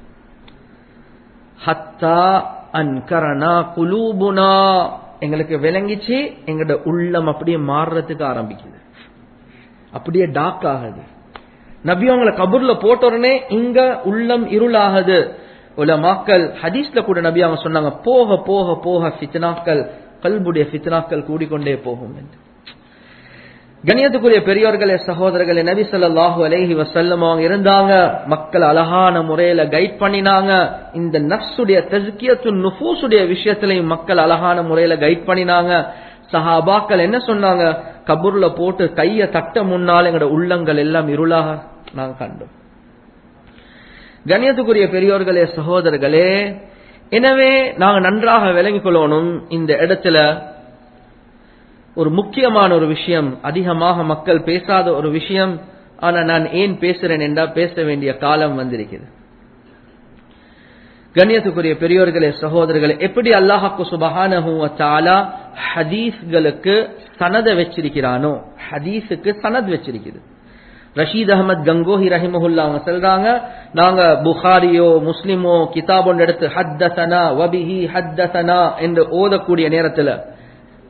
ஹத்தா அன்கரனா குலூபுனா எங்களுக்கு விளங்கிச்சு எங்கட உள்ளம் அப்படியே மாறுறதுக்கு ஆரம்பிக்குது அப்படியே டாக் ஆகுது நபி அவங்களை கபூர்ல போட்ட உடனே இங்க உள்ளம் இருளாகுது உலமாக்கள் ஹதீஸ்ல கூட நபி அவங்க சொன்னாங்க போக போக போக ஃபித்னாக்கள் கல்புடைய ஃபித்னாக்கள் கூடிக்கொண்டே போகும் என்று கணியத்துக்குரிய பெரியோர்களே சகோதரர்களே நபி சொல்லாஹு அலைஹி வசல்லம் அவங்க இருந்தாங்க மக்கள் அழகான முறையில கைட் பண்ணினாங்க இந்த நஃப்ஸுடைய தஸ்கியத்து நுஃபூசுடைய விஷயத்திலையும் மக்கள் அழகான முறையில கைட் பண்ணினாங்க சஹாபாக்கள் என்ன சொன்னாங்க கபூர்ல போட்டு கைய தட்ட முன்னால் எங்களோட உள்ளங்கள் எல்லாம் இருளாக நாங்க கண்டோம் கணியத்துக்குரிய பெரியோர்களே சகோதரர்களே எனவே நாங்க நன்றாக விளங்கிக் கொள்ளணும் இந்த இடத்துல ஒரு முக்கியமான ஒரு விஷயம் அதிகமாக மக்கள் பேசாத ஒரு விஷயம் ஆனா நான் ஏன் பேசுறேன் என்றா பேச வேண்டிய காலம் வந்திருக்கிறது கண்ணியத்துக்குரிய பெரியோர்களே சகோதரர்களே எப்படி அல்லாஹாக்கு சுபஹானஹு தாலா ஹதீஸ்களுக்கு சனத வச்சிருக்கிறானோ ஹதீஸுக்கு சனத் வச்சிருக்குது ரஷீத் அகமது கங்கோஹி ரஹிமஹுல்லா அவங்க சொல்றாங்க நாங்க புகாரியோ முஸ்லிமோ கிதாப் ஒன்று எடுத்து ஹத்தசனா வபிஹி ஹத்தசனா என்று ஓதக்கூடிய நேரத்துல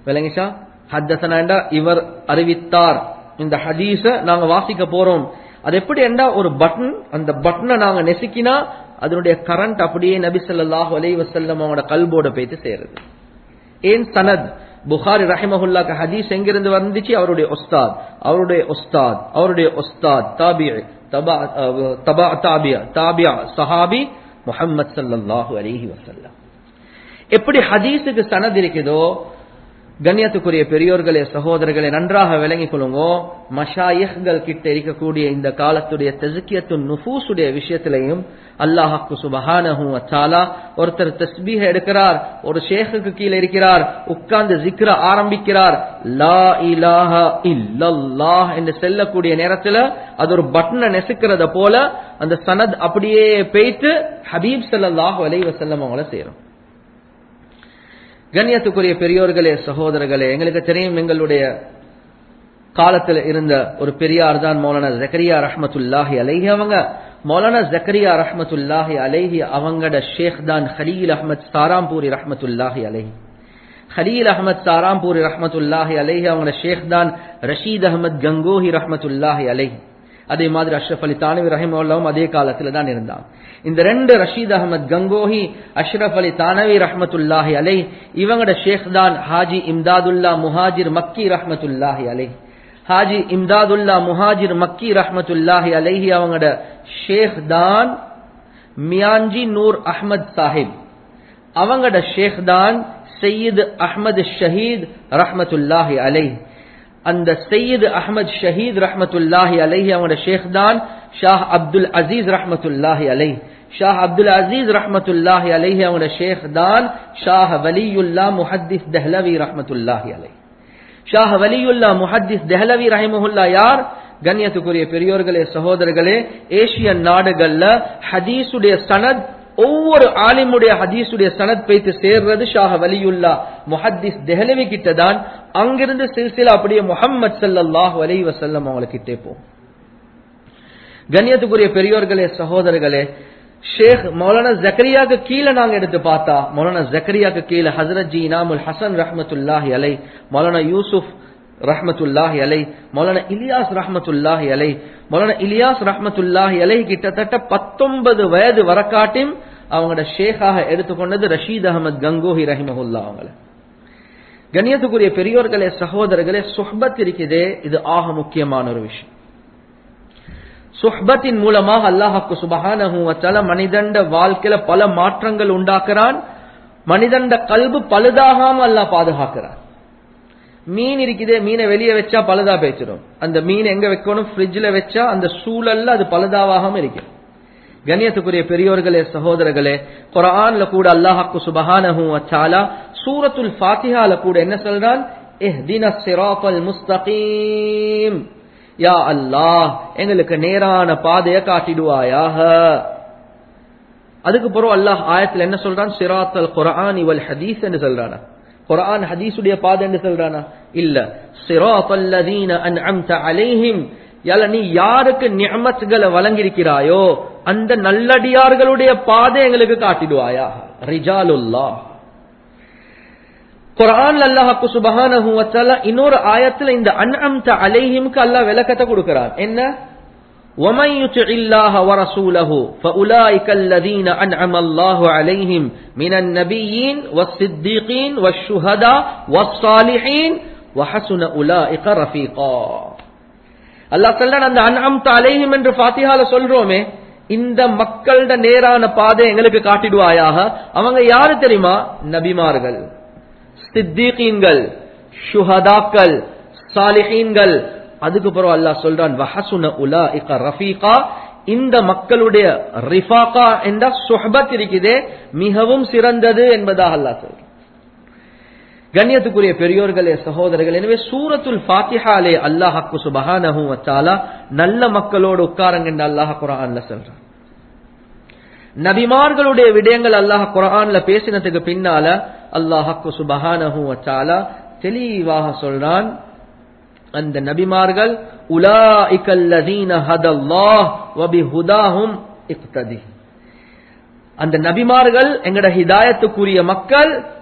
விளங்கிச்சா ஹத்தசனா இவர் அறிவித்தார் இந்த ஹதீஸ நாங்க வாசிக்க போறோம் அது எப்படி என்றா ஒரு பட்டன் அந்த பட்டனை நாங்க நெசுக்கினா அதனுடைய கரண்ட் அப்படியே நபி ஸல்லல்லாஹு அலைஹி வஸல்லம் அவங்களோட கல்போட போயிட்டு சேருது ஏன் சனத் புகாரி ரஹிமஹுல்லாக்கு ஹதீஸ் எங்கிருந்து வந்துச்சு அவருடைய உஸ்தாத் அவருடைய உஸ்தாத் அவருடைய உஸ்தாத் தாபி தபா தபா தாபியா தாபியா சஹாபி முஹம்மத் ஸல்லல்லாஹு அலைஹி வஸல்லம் எப்படி ஹதீஸுக்கு சனத் இருக்குதோ கண்ணியத்துக்குரிய பெரியோர்களே சகோதரர்களே நன்றாக விளங்கிக் கொள்ளுங்கோ மஷாயிஹ்கள் கிட்ட இருக்கக்கூடிய இந்த காலத்துடைய தெசுக்கியத்து நுஃபூசுடைய விஷயத்திலையும் அல்லாஹாக்கு சுபஹானஹு அச்சாலா ஒருத்தர் தஸ்பீஹ எடுக்கிறார் ஒரு ஷேഖுக்கு கீழே இருக்கிறார் உட்கார்ந்து ஜிக்ர ஆரம்பிக்கிறார் லா இலாஹ இல்லல்லாஹ் என்று செல்லக்கூடிய நேரத்துல அது ஒரு பட்டனை நெசுக்கிறத போல அந்த சனத் அப்படியே பெய்த்து ஹபீப் ஸல்லல்லாஹு அலைஹி வஸல்லம் அவங்கள சேரும் கண்ணியத்துக்குரிய பெரியோர்களே சகோதரர்களே எங்களுக்கு தெரியும் எங்களுடைய காலத்தில் இருந்த ஒரு பெரியார் தான் மௌலானா ஜக்கரியா ரஹ்மத்துல்லாஹி அலைஹி அவங்க மௌலானா ஜக்கரியா ரஹ்மத்துல்லாஹி அலைஹி அவங்களோட ஷேக் தான் ஹலீல் அஹமத் சாராம்பூரி ரஹ்மத்துல்லாஹி அலைஹி ஹலீல் அஹமத் சாராம்பூரி ரஹ்மத்துல்லாஹி அலைஹி அவங்களோட ஷேக் தான் ரஷீத் அஹமத் கங்கோஹி ரஹ்மத்துல்லாஹி அலைஹி அதே மாதிரி அஷ்ரஃப் அலி தானவி ரஹிமுல்லாவும் அதே காலத்துல தான் இருந்தாங்க இந்த ரெண்டு ரஷீத் அகமது கங்கோஹி அஷ்ரஃப் அலி தானவி ரஹமத்துல்லாஹி அலை இவங்களோட ஷேக் தான் ஹாஜி இம்தாதுல்லா முஹாஜிர் மக்கி ரஹமத்துல்லாஹி அலை ஹாஜி இம்தாதுல்லா முஹாஜிர் மக்கி ரஹமத்துல்லாஹி அலைஹி அவங்களோட ஷேக் தான் மியான்ஜி நூர் அஹ்மத் சாஹிப் அவங்களோட ஷேக் தான் சையீத் அஹ்மது ஷஹீத் ரஹமத்துல்லாஹி அலைஹி அந்த சையீத் அஹமத் ஷஹீத் ரஹமத்துல்லாஹி அலைஹி அவங்களோட ஷேக் தான் ஷாஹ் அப்துல் அசீஸ் ரஹமத்துல்லாஹி அலைஹி ஷாஹ் அப்துல் அசீஸ் ரஹமத்துல்லாஹி அலைஹி அவங்களோட ஷேக் தான் ஷாஹ் வலியுல்லா முஹத்திஸ் தெஹ்லவி ரஹமத்துல்லாஹி அலைஹி ஷாஹ் வலியுல்லா முஹத்திஸ் தெஹ்லவி ரஹிமஹுல்லா யார் கண்ணியத்துக்குரிய பெரியோர்களே சகோதரர்களே ஏசியன் நாடுகள்ல ஹதீஸுடைய சனத் ஒவ்வொரு ஆலிமுடைய ஹதீஸுடைய சனத் வைத்து சேர்றது ஷாஹ வலியுல்லா முஹத்திஸ் தெஹலவி கிட்ட தான் அங்கிருந்து சில்சிலா அப்படியே முஹம்மது சல்லாஹ் அலை வசல்லம் அவங்கள கிட்டே போ கண்ணியத்துக்குரிய பெரியோர்களே சகோதரர்களே ஷேக் மௌலானா ஜக்கரியாக்கு கீழே நாங்க எடுத்து பார்த்தா மௌலானா ஜக்கரியாக்கு கீழே ஹசரத் ஜி இனாமுல் ஹசன் ரஹமத்துல்லாஹி அலை மௌலானா யூசுப் ரஹமத்துல்லாஹி அலை மௌலானா இலியாஸ் ரஹமத்துல்லாஹி அலை மௌலானா இலியாஸ் ரஹமத்துல்லாஹி அலை கிட்டத்தட்ட பத்தொன்பது வயது வரக்காட்டியும் அவங்களோட ஷேக்காக எடுத்துக்கொண்டது ரஷீத் அகமது கங்கோஹி ரஹிமஹுல்லா அவங்கள கண்ணியத்துக்குரிய பெரியோர்களே சகோதரர்களே சுஹ்பத் இருக்குதே இது ஆக முக்கியமான ஒரு விஷயம் சுஹ்பத்தின் மூலமாக அல்லாஹாக்கு சுபஹானஹூவத்தால மனிதண்ட வாழ்க்கையில பல மாற்றங்கள் உண்டாக்குறான் மனிதண்ட கல்பு பழுதாகாம அல்லாஹ் பாதுகாக்கிறான் மீன் இருக்குதே மீனை வெளியே வச்சா பழுதா பேச்சிடும் அந்த மீன் எங்க வைக்கணும் ஃப்ரிட்ஜ்ல வச்சா அந்த சூழல்ல அது பழுதாவாகாம இருக்கு கண்ணியத்துக்குரிய பெரியோர்களே சகோதரர்களே குரான்ல கூட அல்லாஹாக்கு சுபஹானஹு வச்சாலா சூரத்துல் ஃபாத்திஹால கூட என்ன சொல்றான் இஹ்தின சிராத்தல் முஸ்தகீம் யா அல்லாஹ் எங்களுக்கு நேரான பாதையை காட்டிடுவாயாக அதுக்கு பிறகு அல்லாஹ் ஆயத்துல என்ன சொல்றான் சிராத்தல் குரான் இவல் ஹதீஸ் என்று சொல்றானா குரான் ஹதீஸுடைய பாதை என்று சொல்றானா இல்ல சிராத்தல்லதீன அன்அம்த அலைஹிம் யால நீ யாருக்கு நியமத்துகளை வழங்கியிருக்கிறாயோ அந்த நல்லடியார்களுடைய பாதை எங்களுக்கு காட்டிடுவாயா ரிஜாலுல்லா குரான் அல்லாஹாக்கு சுபஹானஹு வத்தாலா இன்னொரு ஆயத்துல இந்த அன்அம்த அலைஹிம்க்கு அல்லாஹ் விளக்கத்தை கொடுக்கிறான் என்ன ومن يطع الله ورسوله فأولئك الذين أنعم الله عليهم من النبيين والصديقين والشهداء والصالحين وحسن أولئك رفيقا அல்லாஹ் சொல்றான் அந்த அன்அம்த அலைஹிம் என்று ஃபாத்திஹால சொல்றோமே இந்த மக்களோட நேரான பாதை எங்களுக்கு காட்டிடுவாயாக அவங்க யாரு தெரியுமா நபிமார்கள் சித்திகீன்கள் ஷுஹதாக்கள் சாலிஹீன்கள் அதுக்கு பிறகு அல்லாஹ் சொல்றான் வஹசுன உலா இக ரஃபீகா இந்த மக்களுடைய ரிஃபாகா என்ற சுஹபத் இருக்குதே மிகவும் சிறந்தது என்பதாக அல்லாஹ் சொல்றான் கண்ணியத்துக்குரிய பெரியோர்களே சகோதரர்கள் எனவே சூரத்துல் ஃபாத்திஹாலே அல்லாஹாக்கு சுபஹானஹு வச்சாலா நல்ல மக்களோடு உட்காரங்க என்று அல்லாஹ் குரான்ல சொல்றான் நபிமார்களுடைய விடயங்கள் அல்லாஹ் குரான்ல பேசினதுக்கு பின்னால அல்லாஹாக்கு சுபஹானஹு வச்சாலா தெளிவாக சொல்றான் அந்த நபிமார்கள் உலாஇகல்லதீன ஹதல்லாஹ் வபிஹுதாஹும் இக்ததி அந்த நபிமார்கள் எங்கட ஹிதாயத்துக்குரிய மக்கள்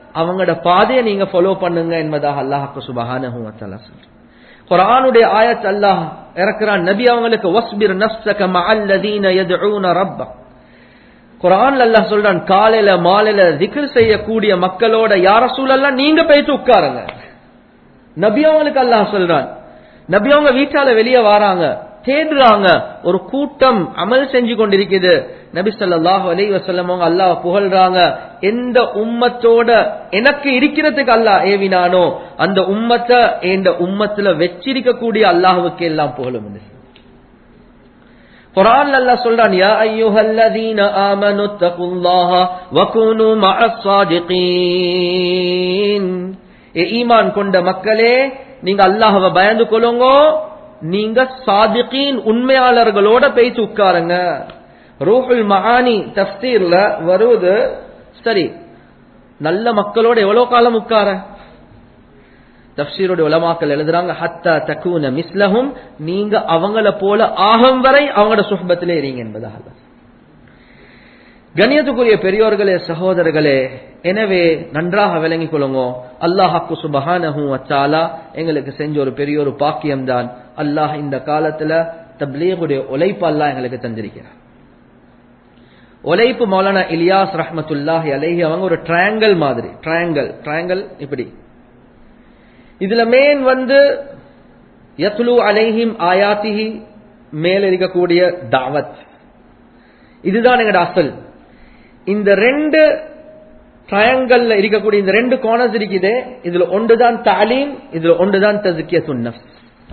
அவங்களோட பாதையை நீங்க ஃபாலோ பண்ணுங்க என்பதாக அல்லாஹாக்கு சுபஹானஹு வ தஆலா சொல்றான் குர்ஆனுடைய ஆயத் அல்லாஹ் இறக்குறான் நபி அவங்களுக்கு வஸ்பிர் நஃப்ஸக மஅல்லதீன யதுஊன ரப்பக் குர்ஆன்ல அல்லாஹ் சொல்றான் காலையில மாலையில zikr செய்யக்கூடிய மக்களோட யார சூழல்லாம் நீங்க போயிட்டு உட்காருங்க நபி அவங்களுக்கு அல்லாஹ் சொல்றான் நபி அவங்க வீட்டால வெளியே வராங்க தேடுறாங்க ஒரு கூட்டம் அமல் செஞ்சு கொண்டிருக்குது நபி ஸல்லல்லாஹு அலைஹி வஸல்லம் அவங்க அல்லாஹ் புகழ்றாங்க எந்த உம்மத்தோட எனக்கு இருக்கிறதுக்கு அல்லாஹ் ஏவினானோ அந்த உம்மத்தை எந்த உம்மத்துல வச்சிருக்க கூடிய அல்லாஹ்வுக்கு எல்லாம் புகழும் என்று குர்ஆன்ல அல்லாஹ் சொல்றான் யா அய்யுஹல்லதீன ஆமனு தகுல்லாஹ வகுனு மஅஸ் சாதிகீன் ஏ ஈமான் கொண்ட மக்களே நீங்க அல்லாஹ்வை பயந்து கொள்ளுங்க நீங்க சாதிகீன் உண்மையாளர்களோட பேசி உட்காருங்க ரூஹுல் மகானி தஃப்சீர்ல வருவது சரி நல்ல மக்களோட எவ்வளவு காலம் உட்கார தப்சீரோட உலமாக்கள் எழுதுறாங்க ஹத்தா தக்கூன மிஸ்லஹும் நீங்க அவங்கள போல ஆகம் வரை அவங்களோட சுஹபத்திலே இருங்க என்பதாக கண்ணியத்துக்குரிய பெரியோர்களே சகோதரர்களே எனவே நன்றாக விளங்கிக் கொள்ளுங்க அல்லாஹாக்கு சுபஹானஹு வச்சாலா எங்களுக்கு செஞ்ச ஒரு பெரிய ஒரு பாக்கியம் தான் அல்லாஹ் இந்த காலத்துல தப்லீகுடைய உழைப்பு அல்லாஹ் எங்களுக்கு தந்திருக்கிறார் உழைப்பு மௌலானா இலியாஸ் ரஹமத்துல்லாஹி அலைஹி அவங்க ஒரு ட்ரையாங்கல் மாதிரி ட்ரையாங்கல் ட்ரையாங்கல் இப்படி இதுல மேன் வந்து யத்லு அலைஹிம் ஆயாத்திஹி மேல இருக்கக்கூடிய தாவத் இதுதான் எங்கட அசல் இந்த ரெண்டு ட்ரையாங்கல்ல இருக்கக்கூடிய இந்த ரெண்டு கோணஸ் இருக்குது இதுல ஒன்றுதான் தாலீம் இதுல ஒன்றுதான் தஸ்கியத்துன் நஃப்ஸ்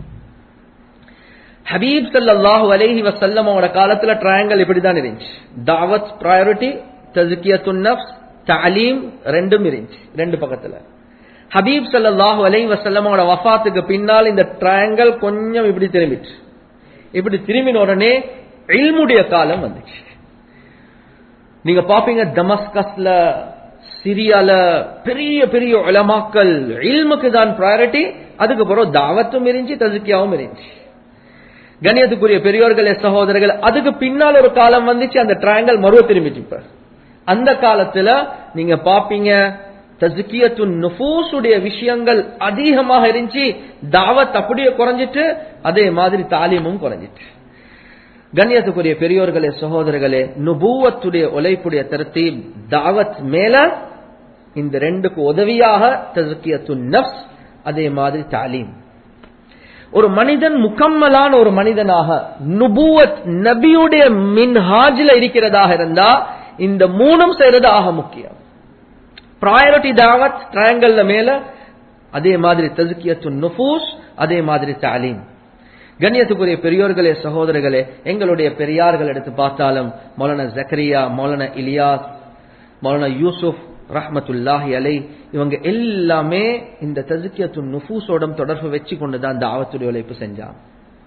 ஹபீப் ஸல்லல்லாஹு அலைஹி வஸல்லம் அவரோட காலத்துல ட்ரையாங்கல் இப்படி தான் இருந்துச்சு தாவத் ப்ரையாரிட்டி தஸ்கியத்துன் நஃப்ஸ் தாலீம் ரெண்டும் இருந்துச்சு ரெண்டு பக்கத்துல ஹபீப் ஸல்லல்லாஹு அலைஹி வஸல்லம் அவரோட வஃபாத்துக்கு பின்னால் இந்த ட்ரையாங்கல் கொஞ்சம் இப்படி திரும்பிச்சு இப்படி திரும்பின உடனே இல்முடைய காலம் வந்துச்சு நீங்க பாப்பீங்க தமஸ்கஸ்ல சிரியால பெரிய பெரிய உலமாக்கள் இல்முக்கு தான் ப்ரையாரிட்டி அதுக்கு பிறகு தாவத்தும் இருந்துச்சு ததுக்கியாவும் இருந்துச்சு கணியத்துக்குரிய பெரியோர்களே சகோதரர்கள் அதுக்கு பின்னால் ஒரு காலம் வந்துச்சு அந்த ட்ரையாங்கல் மறுவ திரும்பிச்சு இப்ப அந்த காலத்துல நீங்க பாப்பீங்க தஸ்கியத்து நுஃபூஸுடைய விஷயங்கள் அதிகமாக இருந்துச்சு தாவத் அப்படியே குறைஞ்சிட்டு அதே மாதிரி தாலீமும் குறைஞ்சிட்டு கண்ணியத்துக்குரிய பெரியோர்களே சகோதரர்களே நுபூவத்துடைய உழைப்புடைய தரத்தி தாவத் மேல இந்த ரெண்டுக்கு உதவியாக தஸ்கியத்து நஃப்ஸ் அதே மாதிரி தாலீம் ஒரு மனிதன் முக்கம்மலான ஒரு மனிதனாக நுபுவத் நபியுடைய மின்ஹாஜில இருக்கிறதாக இருந்தா இந்த மூணும் செய்யறது ஆக முக்கியம் ப்ராயோரிட்டி தாவத் ட்ரையாங்கல்ல மேல அதே மாதிரி தஸ்கியத்து நுஃபூஸ் அதே மாதிரி தாலீம் கண்ணியத்துக்குரிய பெரியோர்களே சகோதரர்களே எங்களுடைய பெரியார்கள் எடுத்து பார்த்தாலும் மௌலான ஜக்கரியா மௌலான இலியாஸ் மௌலான யூசுப் ரஹமத்துல்லாஹி அலை இவங்க எல்லாமே இந்த தசுக்கியத்து நுஃபூஸோட தொடர்பு வச்சு கொண்டுதான் தாவத்துடைய உழைப்பு செஞ்சாங்க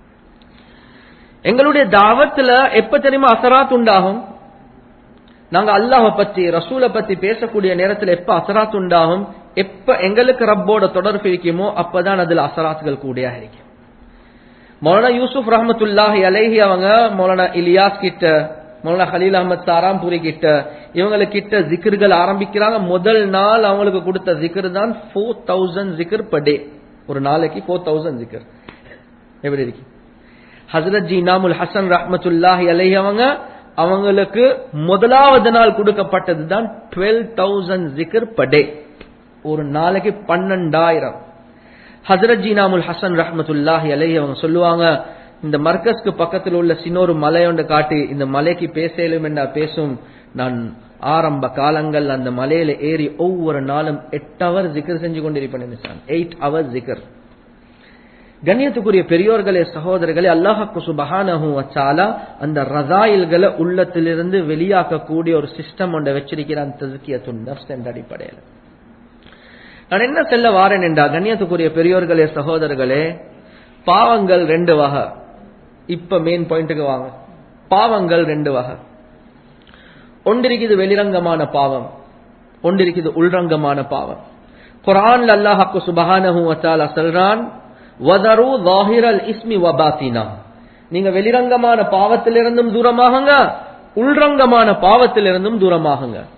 எங்களுடைய தாவத்துல எப்ப தெரியுமா அசராத் உண்டாகும் நாங்க அல்லாஹ பத்தி ரசூலை பத்தி பேசக்கூடிய நேரத்தில் எப்ப அசராத் உண்டாகும் எப்ப எங்களுக்கு ரப்போட தொடர்பு இருக்குமோ அப்பதான் அதுல அசராத்துகள் கூடியாக இருக்கும் மௌலானா யூசுப் ரஹமத்துல்லாஹி அலைஹி அவங்க மௌலானா இலியாஸ் கிட்ட மௌலானா ஹலீல் அஹமத் சாராம்பூரி கிட்ட இவங்களுக்கு கிட்ட ஜிக்கர்கள் ஆரம்பிக்கிறாங்க முதல் நாள் அவங்களுக்கு கொடுத்த ஜிக்கர் தான் ஃபோர் தௌசண்ட் ஜிக்கர் பர் டே ஒரு நாளைக்கு ஃபோர் தௌசண்ட் ஜிக்கர் எப்படி இருக்கு ஹசரத் ஜி நாமுல் ஹசன் ரஹமத்துல்லாஹி அலைஹி அவங்க அவங்களுக்கு முதலாவது நாள் கொடுக்கப்பட்டது தான் டுவெல் தௌசண்ட் ஜிக்கர் பர் டே ஒரு நாளைக்கு பன்னெண்டாயிரம் ஹசரத் ஜி நாமுல் ஹசன் ரஹமத்துல்லாஹி அலைஹி அவங்க சொல்லுவாங்க இந்த மர்க்கஸ்க்கு பக்கத்தில் உள்ள சின்னொரு மலையொன்று காட்டி இந்த மலைக்கு பேசலும் என்ன பேசும் நான் ஆரம்ப காலங்கள் அந்த மலையில ஏறி ஒவ்வொரு நாளும் எட்டு அவர் ஜிக்கர் செஞ்சு கொண்டிருப்பேன் எயிட் அவர் ஜிக்கர் கண்ணியத்துக்குரிய பெரியோர்களே சகோதரர்களே அல்லாஹாக்கு சுபஹானஹு வச்சாலா அந்த ரசாயில்களை உள்ளத்திலிருந்து வெளியாக்கக்கூடிய ஒரு சிஸ்டம் ஒன்றை வச்சிருக்கிறான் ததுக்கியத்து நப்ஸ் என்ற அடிப்படையில் நான் என்ன செல்ல வாரேன் என்றா கண்ணியத்துக்குரிய பெரியோர்களே சகோதரர்களே பாவங்கள் ரெண்டு வகை இப்ப மெயின் பாயிண்ட்டுக்கு வாங்க பாவங்கள் ரெண்டு வகை ஒன்றிருக்குது வெளிரங்கமான பாவம் ஒன்றிருக்குது உள்ரங்கமான பாவம் குரான் அல்லாஹாக்கு சுபஹானஹு வச்சாலா சொல்றான் வதரு தாஹிரல் இஸ்மி வபாத்தினா நீங்க வெளிரங்கமான பாவத்திலிருந்தும் தூரமாகுங்க உள்ரங்கமான பாவத்திலிருந்தும் தூரமாகுங்க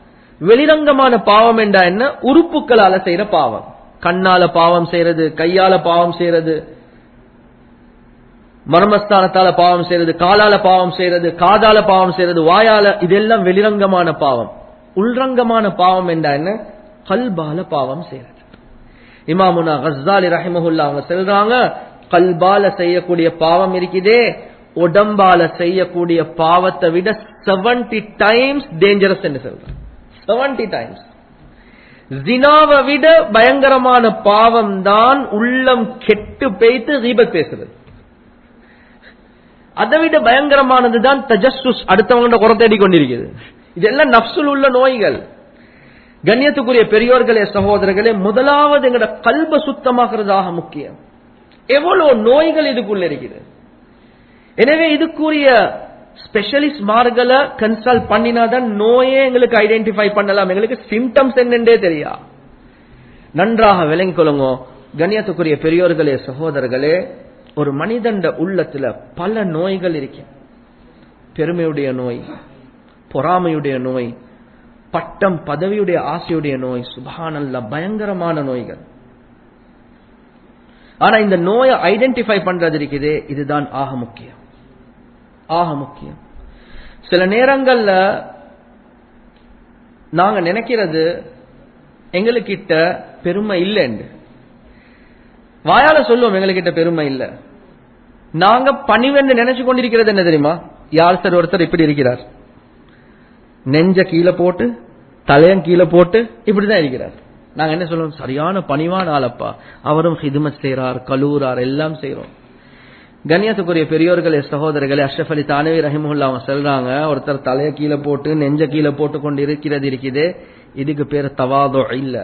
வெளிரங்கமான பாவம் என்றா என்ன உறுப்புகளால செய்யற பாவம் கண்ணால பாவம் செய்யறது கையால பாவம் செய்யறது மர்மஸ்தானத்தால பாவம் செய்யறது காலால பாவம் செய்யறது காதால பாவம் செய்யறது வாயால இதெல்லாம் வெளிரங்கமான பாவம் உள்ரங்கமான பாவம் என்றா என்ன கல்பால பாவம் செய்யறது இமாமுனா கஸ்ஸாலி ரஹிமஹுல்லா அவங்க சொல்றாங்க கல்பால செய்யக்கூடிய பாவம் இருக்குதே உடம்பால செய்யக்கூடிய பாவத்தை விட செவன்டி டைம்ஸ் டேஞ்சரஸ் என்று சொல்றாங்க செவன்டி டைம்ஸ் ஜினாவை விட பயங்கரமான பாவம் தான் உள்ளம் கெட்டு பேய்த்து ரீபத் பேசுறது அதை விட பயங்கரமானது தான் தஜஸ்ஸுஸ் அடுத்தவங்க குறை தேடி கொண்டிருக்கிறது இதெல்லாம் நப்சுல் உள்ள நோய்கள் கண்ணியத்துக்குரிய பெரியோர்களே சகோதரர்களே முதலாவது எங்கட கல்ப சுத்தமாகிறதாக முக்கியம் எவ்வளவு நோய்கள் இதுக்குள்ள இருக்குது எனவே இதுக்குரிய ஸ்பெஷலிஸ்ட் மார்களை கன்சல்ட் பண்ணினாதான் நோயே எங்களுக்கு ஐடென்டிஃபை பண்ணலாம் எங்களுக்கு சிம்டம்ஸ் என்னென்றே தெரியா நன்றாக விளங்கிக் கொள்ளுங்க கண்ணியத்துக்குரிய பெரியோர்களே சகோதரர்களே ஒரு மனிதண்ட உள்ளத்துல பல நோய்கள் இருக்கு பெருமையுடைய நோய் பொறாமையுடைய நோய் பட்டம் பதவியுடைய ஆசையுடைய நோய் சுபானல்ல பயங்கரமான நோய்கள் ஆனா இந்த நோயை ஐடென்டிஃபை பண்றது இருக்குதே இதுதான் ஆக முக்கியம் ஆக முக்கியம் சில நேரங்கள்ல நாங்க நினைக்கிறது எங்களுக்கிட்ட பெருமை இல்லைன்னு வாயால சொல்லுவோம் எங்ககிட்ட பெருமை இல்ல நாங்க பணிவென்று நினைச்சு கொண்டிருக்கிறது என்ன தெரியுமா யார் சார் ஒருத்தர் இப்படி இருக்கிறார் நெஞ்ச கீழே போட்டு தலையம் கீழே போட்டு இப்படிதான் இருக்கிறார் நாங்க என்ன சொல்லுவோம் சரியான பணிவான ஆளப்பா அவரும் ஹிதுமத் செய்யறார் கலூரார் எல்லாம் செய்யறோம் கண்ணியத்துக்குரிய பெரியோர்களே சகோதரர்களே அஷ்ரஃப் அலி தானவி ரஹிமுல்லா அவங்க சொல்றாங்க ஒருத்தர் தலைய கீழே போட்டு நெஞ்ச கீழே போட்டு கொண்டு இருக்கிறது இருக்குது இதுக்கு பேர் தவாதோ இல்ல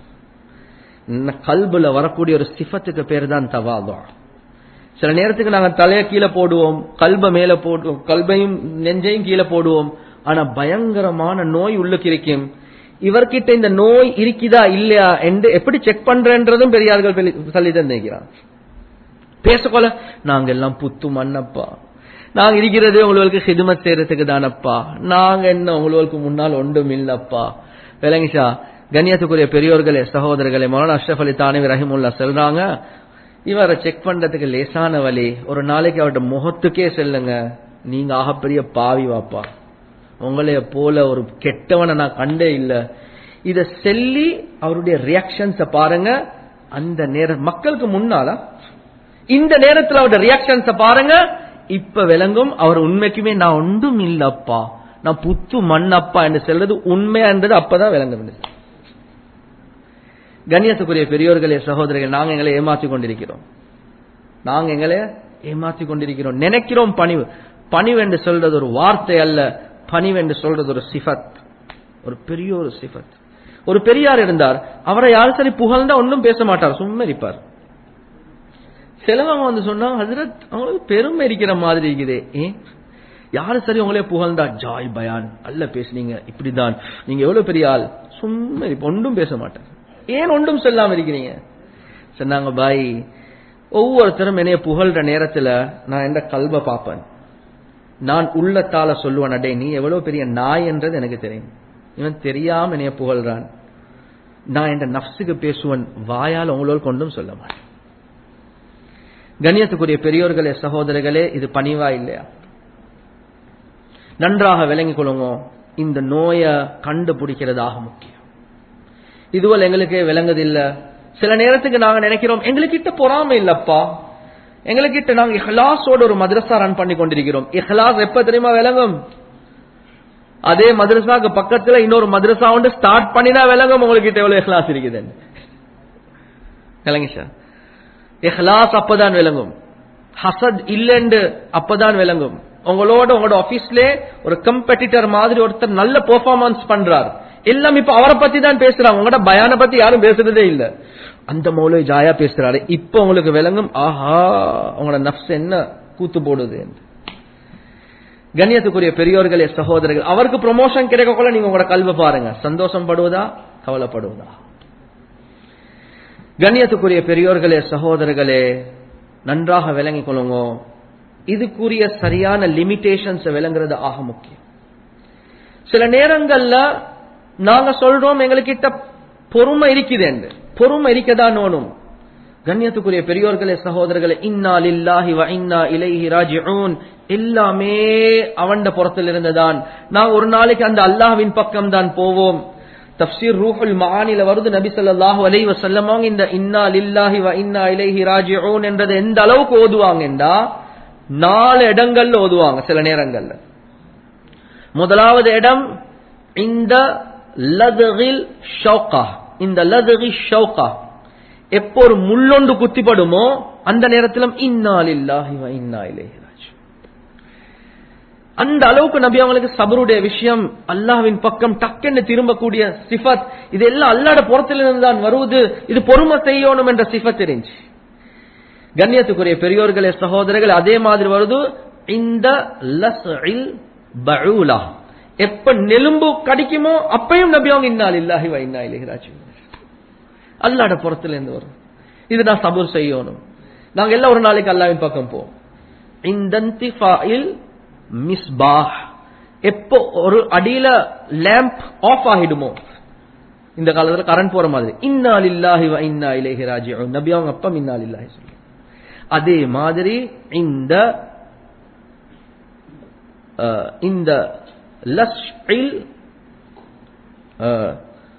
கல்புல வரக்கூடிய ஒரு சிஃபத்துக்கு பேர் தான் தவாதோ சில நேரத்துக்கு நாங்க தலைய கீழே போடுவோம் கல்ப மேல போடுவோம் கல்பையும் நெஞ்சையும் கீழே போடுவோம் ஆனா பயங்கரமான நோய் உள்ளுக்கு இருக்கும் இவர்கிட்ட இந்த நோய் இருக்குதா இல்லையா என்று எப்படி செக் பண்றன்றதும் பெரியார்கள் சொல்லி தந்திருக்கிறான் பேசக்கொள்ள நாங்க எல்லாம் புத்து மண்ணப்பா நாங்க இருக்கிறதே உங்களுக்கு ஹிதுமத் செய்யறதுக்கு தானப்பா நாங்க என்ன உங்களுக்கு முன்னால் ஒன்றும் இல்லப்பா விளங்கிஷா கண்ணியத்துக்குரிய பெரியோர்களே சகோதரர்களே மௌலானா அஷ்ரஃப் அலி தானவி ரஹிமுல்லா சொல்றாங்க இவரை செக் பண்றதுக்கு லேசான வழி ஒரு நாளைக்கு அவர்கிட்ட முகத்துக்கே செல்லுங்க நீங்க ஆகப்பெரிய பாவி வாப்பா உங்களைய போல ஒரு கெட்டவனை நான் கண்டே இல்ல இத செல்லி அவருடைய ரியாக்ஷன்ஸ பாருங்க அந்த நேரம் மக்களுக்கு முன்னால இந்த நேரத்தில் அவருடைய ரியாக்ஷன்ஸ பாருங்க இப்ப விளங்கும் அவர் உண்மைக்குமே நான் ஒன்றும் இல்லப்பா நான் புத்து மண்ணப்பா என்று சொல்றது உண்மையான்றது அப்பதான் விளங்க கண்ணியத்துக்குரிய பெரியோர்களே சகோதரர்கள் நாங்க எங்களை ஏமாத்தி கொண்டிருக்கிறோம் நாங்க எங்களை ஏமாத்தி கொண்டிருக்கிறோம் நினைக்கிறோம் பணிவு பணிவு என்று சொல்றது ஒரு வார்த்தை அல்ல பணிவு என்று சொல்றது ஒரு சிஃபத் ஒரு பெரிய ஒரு சிஃபத் ஒரு பெரியார் இருந்தார் அவரை யாரும் சரி புகழ்ந்தா ஒன்றும் பேச மாட்டார் சும்மா இருப்பார் சிலவங்க வந்து சொன்னா ஹசரத் அவங்களுக்கு பெருமை இருக்கிற மாதிரி இருக்குதே ஏன் யாரு சரி உங்களே புகழ்ந்தா ஜாய் பயான் அல்ல பேசுனீங்க இப்படிதான் நீங்க எவ்வளவு பெரிய ஆள் சும்மா இருப்ப ஒன்றும் பேச மாட்டேன் ஏன் ஒன்றும் சொல்லாம இருக்கிறீங்க சொன்னாங்க பாய் ஒவ்வொருத்தரும் என்னைய புகழ்ற நேரத்துல நான் எந்த கல்வ பார்ப்பேன் நான் உள்ளத்தால சொல்லுவேன் அடே நீ எவ்வளவு பெரிய நாய் என்றது எனக்கு தெரியும் இவன் தெரியாம என்னைய புகழ்றான் நான் என் நப்சுக்கு பேசுவன் வாயால் உங்களோடு கொண்டும் சொல்ல மாட்டேன் கண்ணியத்துக்குரிய பெரியோர்களே சகோதரர்களே இது பணிவா இல்லையா நன்றாக விளங்கிக் கொள்ளுங்க இந்த நோயை கண்டுபிடிக்கிறதாக முக்கியம் இதுவல் எங்களுக்கே விளங்குதில்ல சில நேரத்துக்கு நாங்க நினைக்கிறோம் எங்களுக்கிட்ட பொறாமை இல்லப்பா எங்களுக்கிட்ட நாங்க இஹ்லாஸோட ஒரு மதரசா ரன் பண்ணி கொண்டிருக்கிறோம் இஹ்லாஸ் எப்ப தெரியுமா விளங்கும் அதே மதரசாக்கு பக்கத்துல இன்னொரு மதரசா வந்து ஸ்டார்ட் பண்ணினா விளங்கும் உங்களுக்கு எவ்வளவு இஹ்லாஸ் இருக்குதுன்னு விளங்கி சார் இஹ்லாஸ் அப்பதான் விளங்கும் ஹசத் இல்லைன்னு அப்பதான் விளங்கும் உங்களோட உங்களோட ஆபீஸ்ல ஒரு கம்பெட்டிட்டர் மாதிரி ஒருத்தர் நல்ல பெர்ஃபார்மன்ஸ் பண்றார் எல்லாம் இப்ப அவரை பத்தி தான் பேசுறாங்க உங்களோட பயான பத்தி யாரும் பேசுறதே இல்ல அந்த மௌலவி ஜாயா பேசுறாரு இப்ப உங்களுக்கு விளங்கும் ஆஹா உங்களோட நப்ஸ் என்ன கூத்து போடுது கண்ணியத்துக்குரிய பெரியோர்களே சகோதரர்கள் அவருக்கு ப்ரொமோஷன் கிடைக்கக்குள்ள நீங்க உங்களோட கல்வி பாருங்க சந்தோஷம் படுவதா கவலைப்படுவதா கண்ணியத்துக்குரிய பெரியோர்களே சகோதரர்களே நன்றாக விளங்கிக் கொள்ளுங்க இதுக்குரிய சரியான லிமிடேஷன்ஸ் விளங்குறது ஆக முக்கியம் சில நேரங்கள்ல நாங்க சொல்றோம் எங்ககிட்ட பொறுமை இருக்குது என்று பொறுமை இருக்கதான் ஓணும் கண்ணியத்துக்குரிய பெரியோர்களே சகோதரர்களே இன்னா லில்லாஹி வ இன்னா இலைஹி ராஜிஊன் எல்லாமே அவண்ட புறத்தில் இருந்துதான் நாங்க ஒரு நாளைக்கு அந்த அல்லாஹ்வின் பக்கம் தான் போவோம் தப்சீர் ரூஹுல் மஆனில வருது நபி ஸல்லல்லாஹு அலைஹி வஸல்லம் அவங்க இந்த இன்னா லில்லாஹி வ இன்னா இலைஹி ராஜிஊன் என்றது எந்த அளவுக்கு ஓதுவாங்கன்றா நாலு இடங்கள்ல ஓதுவாங்க சில நேரங்கள்ல முதலாவது இடம் இந்த லதுகில் ஷௌகா இந்த லதுகி ஷௌகா எப்போ ஒரு முள்ளொண்டு குத்திப்படுமோ அந்த நேரத்திலும் இன்னாலில்லாஹி வ இன்னா இலைஹி ராஜிஊன் அந்த அளவுக்கு நபி அவங்களுக்கு சபருடைய விஷயம் அல்லாஹ்வின் பக்கம் டக்கென்று திரும்பக்கூடிய சிஃபத் இது எல்லாம் அல்லாட புறத்திலிருந்து தான் வருவது இது பொறுமை செய்யணும் என்ற சிஃபத் இருந்துச்சு கண்ணியத்துக்குரிய பெரியோர்களே சகோதரர்கள் அதே மாதிரி வருது இந்த லஸ்இல் பஊலா எப்ப நெலும்பு கடிக்குமோ அப்பயும் நபி அவங்க இன்னால் இல்லாஹி வ இன்னா இலைஹி ராஜிஊன் அல்லாட புறத்துல இருந்து வரும் இது நான் சபூர் செய்யணும் நாங்க எல்லாம் ஒரு நாளைக்கு அல்லாவின் பக்கம் போவோம் இந்த மிஸ்பாஹ் எப்போ ஒரு அடியில லேம்ப் ஆஃப் ஆகிடுமோ இந்த காலத்துல கரண்ட் போற மாதிரி இன்னால் இல்லாஹி வ இன்னா இலைஹி ராஜிஊன் நபி அவங்க அப்பம் இன்னால் இல்லாஹி சொல்லி அதே மாதிரி இந்த அஹ், இந்த லஸ்இல் அஹ்,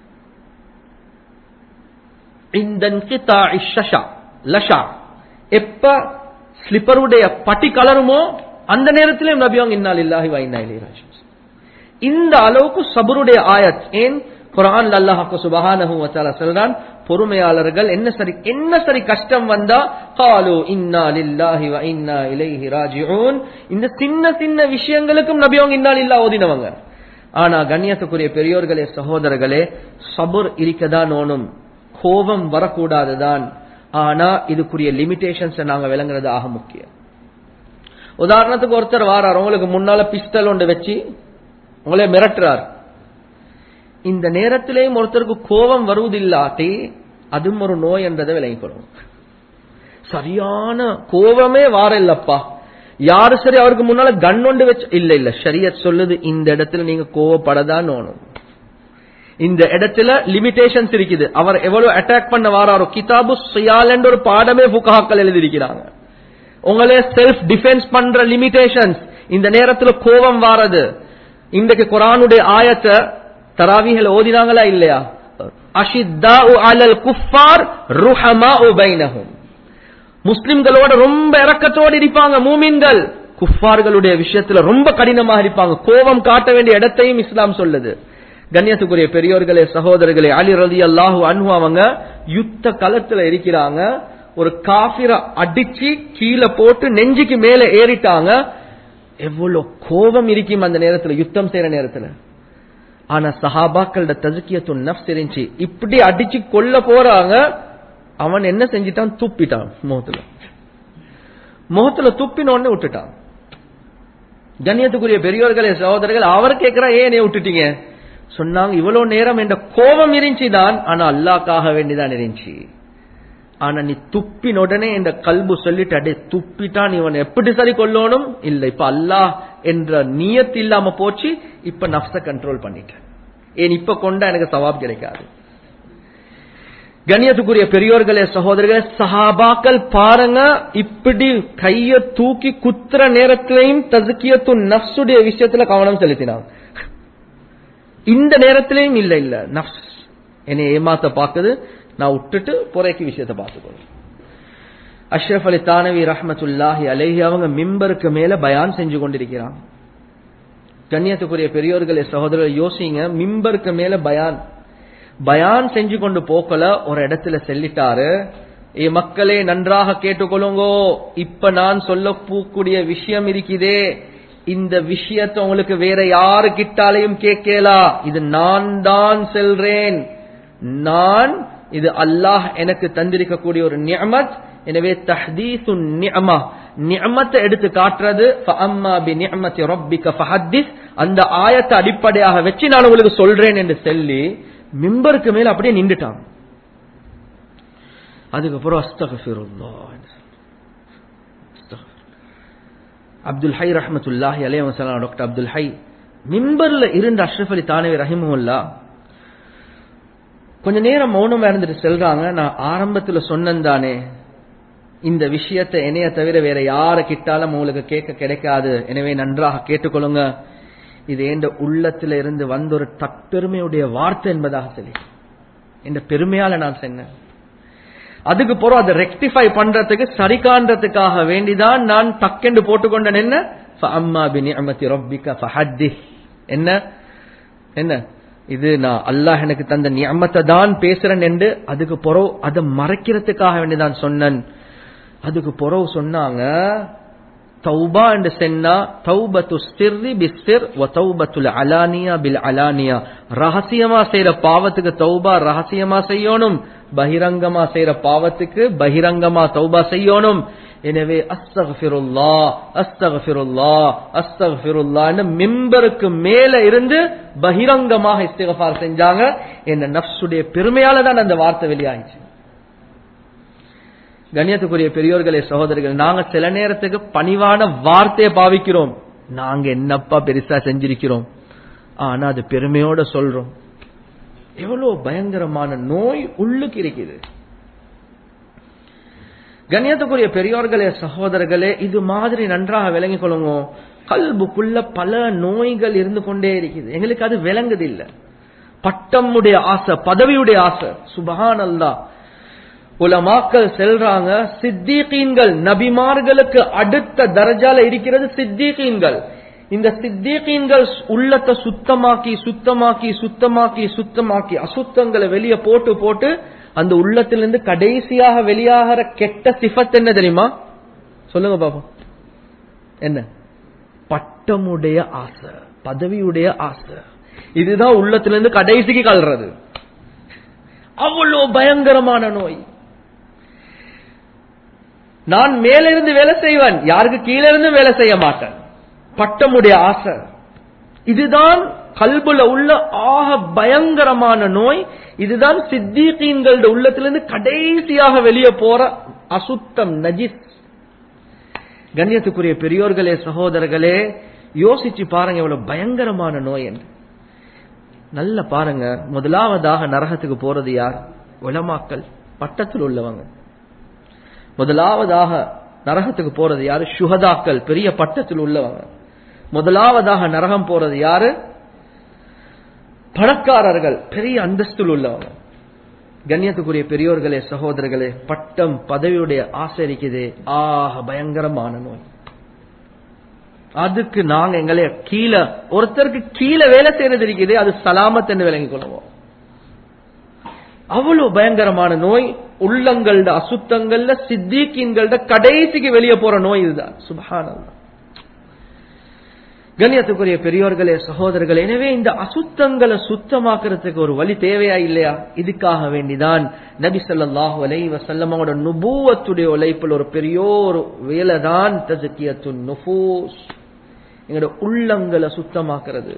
இந்த انقطاع الششا லஷா எப்ப ஸ்லிப்பருடைய பட்டி கலருமோ அந்த நேரத்திலே நபி அவங்க இன்னால் இல்லாஹி வ இன்னா இலைஹி ராஜிஊன் இந்த அளவுக்கு சபருடைய ஆயத் ஏன் குரான் அல்லாஹ் சுபஹானஹு வ தஆலா சொல்றான் பொறுமையாளர்கள் என்ன சரி என்ன சரி கஷ்டம் வந்தா காலு இன்னா லில்லாஹி வ இன்னா இலைஹி ராஜிஊன் இந்த சின்ன சின்ன விஷயங்களுக்கும் நபி அவங்க இன்னா லில்லாஹ் ஓதினவங்க ஆனா கண்ணியத்துக்குரிய பெரியோர்களே சகோதரர்களே சபுர் இருக்கதான் ஓணும் கோபம் வரக்கூடாதுதான் ஆனா இதுக்குரிய லிமிடேஷன்ஸ் நாங்க விளங்குறது ஆக முக்கியம் உதாரணத்துக்கு ஒருத்தர் வாரார் உங்களுக்கு முன்னால பிஸ்டல் ஒன்று வச்சு உங்களே மிரட்டுறார் இந்த நேரத்திலேயும் ஒருத்தருக்கு கோபம் வருவதில்லாட்டி அதுவும் ஒரு நோய் என்றதை விளங்கிக்கணும் சரியான கோபமே வார இல்லப்பா யாரு சரி அவருக்கு முன்னால கன் ஒன்று வச்சு இல்ல இல்ல ஷரியத் சொல்லுது இந்த இடத்துல நீங்க கோவப்படதான் ஓணும் இந்த இடத்துல லிமிடேஷன்ஸ் இருக்குது அவர் எவ்வளவு அட்டாக் பண்ண வாராரோ கிதாபு சியால் என்ற ஒரு பாடமே புகாக்கள் எழுதியிருக்கிறாங்க உங்களே செல்ஃப் டிஃபென்ஸ் பண்ற லிமிடேஷன்ஸ் இந்த நேரத்துல கோபம் வாரது இன்றைக்கு குரானுடைய ஆயத்தை தராவிகள் ஓதினாங்களா இல்லையா அஷித்தாஉ அலல் குஃபார் ருஹமாஉ பைனஹும் முஸ்லிம்களோட ரொம்ப இரக்கத்தோடு இருப்பாங்க மூமின்கள் குஃபார்களுடைய விஷயத்துல ரொம்ப கடினமாக இருப்பாங்க கோபம் காட்ட வேண்டிய இடத்தையும் இஸ்லாம் சொல்லுது கண்ணியத்துக்குரிய பெரியோர்களே சகோதரர்களே அலி ரதி அல்லாஹு அன்ஹு அவங்க யுத்த களத்துல இருக்கிறாங்க ஒரு காஃபிர அடிச்சு கீழே போட்டு நெஞ்சுக்கு மேல ஏறிட்டாங்க எவ்வளவு கோபம் இருக்கும் அந்த நேரத்துல யுத்தம் செய்யற நேரத்துல ஆனா சஹாபாக்களோட ததுக்கியத்து நஃப்ஸ் இருந்துச்சு இப்படி அடிச்சு கொல்ல போறாங்க அவன் என்ன செஞ்சிட்டான் துப்பிட்டான் முகத்துல முகத்துல துப்பின உடனே விட்டுட்டான் கண்ணியத்துக்குரிய பெரியோர்களே சகோதரர்கள் அவர் கேட்கிறா ஏன் என்னைய விட்டுட்டீங்க சொன்னாங்க இவ்வளவு நேரம் என்ற கோபம் இருந்துச்சுதான் ஆனா அல்லாக்காக வேண்டிதான் இருந்துச்சு ஆனா நீ துப்பின உடனே இந்த கல்பு சொல்லிட்டு அடே துப்பிட்டான் இவன் எப்படி சரி கொள்ளணும் இல்ல இப்ப அல்லாஹ் என்ற நியத்து இல்லாம போச்சு இப்ப நப்ச கண்ட்ரோல் பண்ணிட்டேன் ஏன் இப்ப கொண்டா எனக்கு சவாப் கிடைக்காது கண்ணியத்துக்குரிய பெரியோர்களே சகோதரர்களே சஹாபாக்கள் பாருங்க இப்படி கைய தூக்கி குத்துற நேரத்திலையும் தசுக்கியத்து நப்சுடைய விஷயத்துல கவனம் செலுத்தினாங்க இந்த நேரத்திலையும் இல்ல இல்ல நப்ஸ் என்னை ஏமாத்த பாக்குது நான் விட்டுட்டு புறைக்கு விஷயத்தை பார்த்துக்கணும் அஷ்ரஃப் அலி தானவி ரஹமத்துல்லாஹி அலைஹி அவங்க மிம்பருக்கு மேல பயான் செஞ்சு கொண்டிருக்கிறாங்க கண்ணியத்துக்குரிய பெரியோர்களே சகோதரர் யோசிங்க மிம்பருக்கு மேல பயான் பயான் செஞ்சு கொண்டு போக்கல ஒரு இடத்துல செல்லிட்டாரு ஏ மக்களே நன்றாக கேட்டுக்கொள்ளுங்கோ இப்ப நான் சொல்ல பூக்கூடிய விஷயம் இருக்குதே இந்த விஷயத்தை உங்களுக்கு வேற யாரு கிட்டாலையும் கேட்கலா இது நான் தான் செல்றேன் நான் இது அல்லாஹ் எனக்கு தந்திருக்கக்கூடிய ஒரு நியமத் எனவே தஹ்தீசு நியமா நியமத்தை எடுத்து காட்டுறது ஃபஅம்மா பி நியமத்தி ரப்பிக ஃபஹத்திஸ் அந்த ஆயத்தை அடிப்படையாக வச்சு நான் உங்களுக்கு சொல்றேன் என்று சொல்லி மிம்பருக்கு மேல அப்படியே நின்றுட்டான் அதுக்கப்புறம் அஸ்தகஃபிருல்லாஹ் அப்துல் ஹை ரஹமத்துல்லாஹி அலைஹி வஸல்லம் டாக்டர் அப்துல் ஹை மிம்பர்ல இருந்த அஷ்ரஃப் அலி தானவி ரஹிமுல்லா கொஞ்ச நேரம் மௌனமா இருந்துட்டு சொல்றாங்க நான் ஆரம்பத்துல சொன்னேன் தானே இந்த விஷயத்தை என்னைய தவிர வேற யார கிட்டாலும் உங்களுக்கு கேட்க கிடைக்காது எனவே நன்றாக கேட்டுக்கொள்ளுங்க இது என்ற உள்ளத்துல இருந்து வந்த ஒரு தற்பெருமையுடைய வார்த்தை என்பதாக சொல்லி இந்த பெருமையால நான் சொன்னேன் அதுக்கு போறோம் அதை ரெக்டிஃபை பண்றதுக்கு சரி காண்றதுக்காக வேண்டிதான் நான் டக்கென்று போட்டுக்கொண்டேன் என்ன அம்மா பினி அமத்தி ரொப்பிக்க ஃபஹத்தி என்ன என்ன இது நான் அல்லாஹ் எனக்கு தந்த நியமத்தை தான் பேசுறேன் என்று அதுக்கு பொறவு அதை மறைக்கிறதுக்காக வேண்டிதான் சொன்னேன் அதுக்கு பொறவு சொன்னாங்க தௌபா என்று சொன்னா தௌபத்து சிர்ரி பிஸ்ஸிர் வ தௌபத்துல் அலானியா பில் அலானியா ரகசியமா செய்யற பாவத்துக்கு தௌபா ரகசியமா செய்யணும் பகிரங்கமா செய்யற பாவத்துக்கு பகிரங்கமா தௌபா செய்யணும் எனவே அஸ்தகபிருல்லா அஸ்தகபிருல்லா அஸ்தகபிருல்லான்னு மிம்பருக்கு மேல இருந்து பகிரங்கமாக இஸ்திகபார் செஞ்சாங்க என்ன நப்சுடைய பெருமையால தான் அந்த வார்த்தை வெளியாயிடுச்சு கண்ணியத்துக்குரிய பெரியோர்களே சகோதரர்கள் நாங்க சில நேரத்துக்கு பணிவான வார்த்தையை பாவிக்கிறோம் நாங்க என்னப்பா பெருசா செஞ்சிருக்கிறோம் ஆனா அது பெருமையோட சொல்றோம் எவ்வளவு பயங்கரமான நோய் உள்ளுக்கு இருக்குது கண்ணியத்துக்குரிய பெரியோர்களே சகோதரர்களே இது மாதிரி நன்றாக விளங்கிக் கொள்ளுங்க கல்புக்குள்ள பல நோய்கள் இருந்து கொண்டே இருக்குது எங்களுக்கு அது விளங்குது இல்ல பட்டமுடைய ஆசை பதவியுடைய ஆசை சுபஹான் அல்லா உலமாக்கள் செல்றாங்க சித்திகீன்கள் நபிமார்களுக்கு அடுத்த தரஜால இருக்கிறது சித்திகீன்கள் இந்த சித்திகீன்கள் உள்ளத்தை சுத்தமாக்கி சுத்தமாக்கி சுத்தமாக்கி சுத்தமாக்கி அசுத்தங்களை வெளியே போட்டு போட்டு அந்த உள்ளத்திலிருந்து கடைசியாக வெளியாகிற கெட்ட சிஃபத் என்ன தெரியுமா சொல்லுங்க பாப்போம் என்ன பட்டமுடைய ஆசை பதவியுடைய ஆசை இதுதான் உள்ளத்திலிருந்து கடைசிக்கு கல்றது அவ்வளவு பயங்கரமான நோய் நான் மேலிருந்து வேலை செய்வேன் யாருக்கு கீழே இருந்து வேலை செய்ய மாட்டேன் பட்டமுடைய ஆசை இதுதான் கல்புல உள்ள ஆக பயங்கரமான நோய் இதுதான் சித்திகீன்களோட உள்ளத்திலிருந்து கடைசியாக வெளியே போற அசுத்தம் நஜிஸ் கண்ணியத்துக்குரிய பெரியோர்களே சகோதரர்களே யோசிச்சு பாருங்க எவ்வளவு பயங்கரமான நோய் என்று நல்ல பாருங்க முதலாவதாக நரகத்துக்கு போறது யார் உலமாக்கல் பட்டத்தில் உள்ளவங்க முதலாவதாக நரகத்துக்கு போறது யாரு சுகதாக்கள் பெரிய பட்டத்தில் உள்ளவங்க முதலாவதாக நரகம் போறது யாரு பணக்காரர்கள் பெரிய அந்தஸ்தில் உள்ளவங்க கண்ணியத்துக்குரிய பெரியோர்களே சகோதரர்களே பட்டம் பதவியுடைய ஆசை இருக்குது ஆக பயங்கரமான நோய் அதுக்கு நாங்க எங்களை கீழே ஒருத்தருக்கு கீழே வேலை செய்யறது இருக்குது அது சலாமத் என்று விளங்கிக் கொள்வோம் அவ்வளவு பயங்கரமான நோய் உள்ளங்கள்ட அசுத்தங்கள்ல சித்திகீன்கள்ட கடைசிக்கு வெளியே போற நோய் இதுதான் சுபஹானல்லா கண்ணியத்துக்குரிய பெரியோர்களே சகோதரர்கள் எனவே இந்த அசுத்தங்களை சுத்தமாக்குறதுக்கு ஒரு வழி தேவையா இல்லையா இதுக்காக வேண்டிதான் நபி ஸல்லல்லாஹு அலைஹி வஸல்லமோட நுபுவத்துடைய உழைப்பில் ஒரு பெரிய ஒரு வேலை தான் தஜ்கியத்து நுஃபூஸ் எங்களோட உள்ளங்களை சுத்தமாக்குறது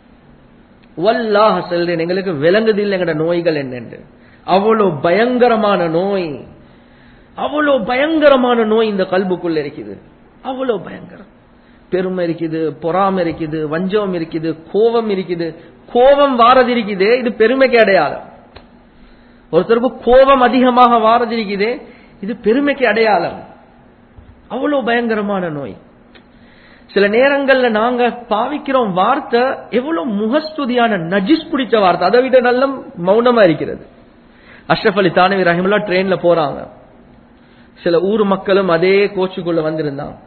வல்லாஹ் சொல்றேன் எங்களுக்கு விளங்குதில்லை எங்களோட நோய்கள் என்னென்று அவ்வளவு பயங்கரமான நோய் அவ்வளவு பயங்கரமான நோய் இந்த கல்புக்குள்ள இருக்குது அவ்வளவு பயங்கரம் பெருமை இருக்குது பொறாமை இருக்குது வஞ்சம் இருக்குது கோபம் இருக்குது கோபம் வாரது இருக்குது இது பெருமைக்கு அடையாளம் ஒருத்தருக்கு கோபம் அதிகமாக வாரது இருக்குது இது பெருமைக்கு அடையாளம் அவ்வளவு பயங்கரமான நோய் சில நேரங்கள்ல நாங்க பாவிக்கிறோம் வார்த்தை எவ்வளவு முகஸ்துதியான நஜிஸ் பிடிச்ச வார்த்தை அதை விட நல்ல மௌனமா இருக்கிறது அஷ்ரஃப் அலி தானவி ரஹிமுல்லா ட்ரெயின்ல போறாங்க சில ஊர் மக்களும் அதே கோச்சுக்குள்ள வந்திருந்தாங்க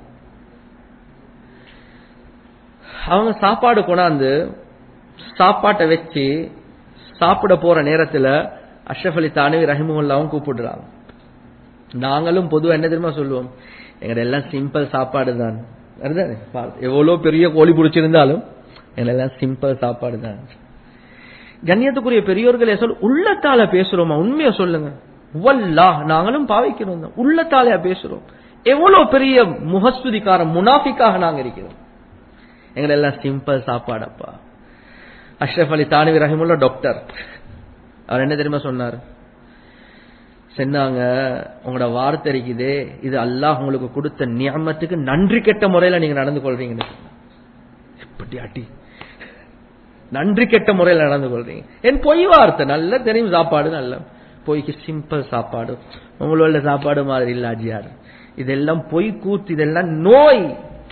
அவங்க சாப்பாடு கொண்டாந்து சாப்பாட்டை வச்சு சாப்பிட போற நேரத்துல அஷ்ரஃப் அலி தானவி ரஹிமுல்லாவும் கூப்பிடுறாங்க நாங்களும் பொதுவா என்ன தெரியுமா சொல்லுவோம் எங்கட எல்லாம் சிம்பிள் சாப்பாடு தான் அதுதானே எவ்வளவு பெரிய கோழி பிடிச்சிருந்தாலும் எல்லாம் சிம்பிள் சாப்பாடு தான் கண்ணியத்துக்குரிய பெரியோர்களே சொல் உள்ளத்தால பேசுறோமா உண்மையை சொல்லுங்க வல்லா நாங்களும் பாவிக்கிறோம் தான் உள்ளத்தாலையா பேசுறோம் எவ்வளவு பெரிய முகஸ்துதிக்கார முனாஃபிக்காக நாங்க இருக்கிறோம் எங்களை எல்லாம் சிம்பிள் சாப்பாடப்பா அஷ்ரஃப் அலி தானவி ரஹிமுல்லா டாக்டர் அவர் என்ன தெரியுமா சொன்னார் சொன்னாங்க உங்களோட வார்த்தை இருக்குது இது அல்லாஹ் உங்களுக்கு கொடுத்த நியமத்துக்கு நன்றி கெட்ட முறையில நீங்க நடந்து கொள்றீங்கன்னு எப்படி அடி நன்றி கெட்ட முறையில் நடந்து கொள்றீங்க என் பொய் வார்த்தை நல்ல தெரியும் சாப்பாடு நல்ல பொய்க்கு சிம்பிள் சாப்பாடு உங்களோட சாப்பாடு மாதிரி இல்ல அஜியார் இதெல்லாம் பொய் கூத்து இதெல்லாம் நோய்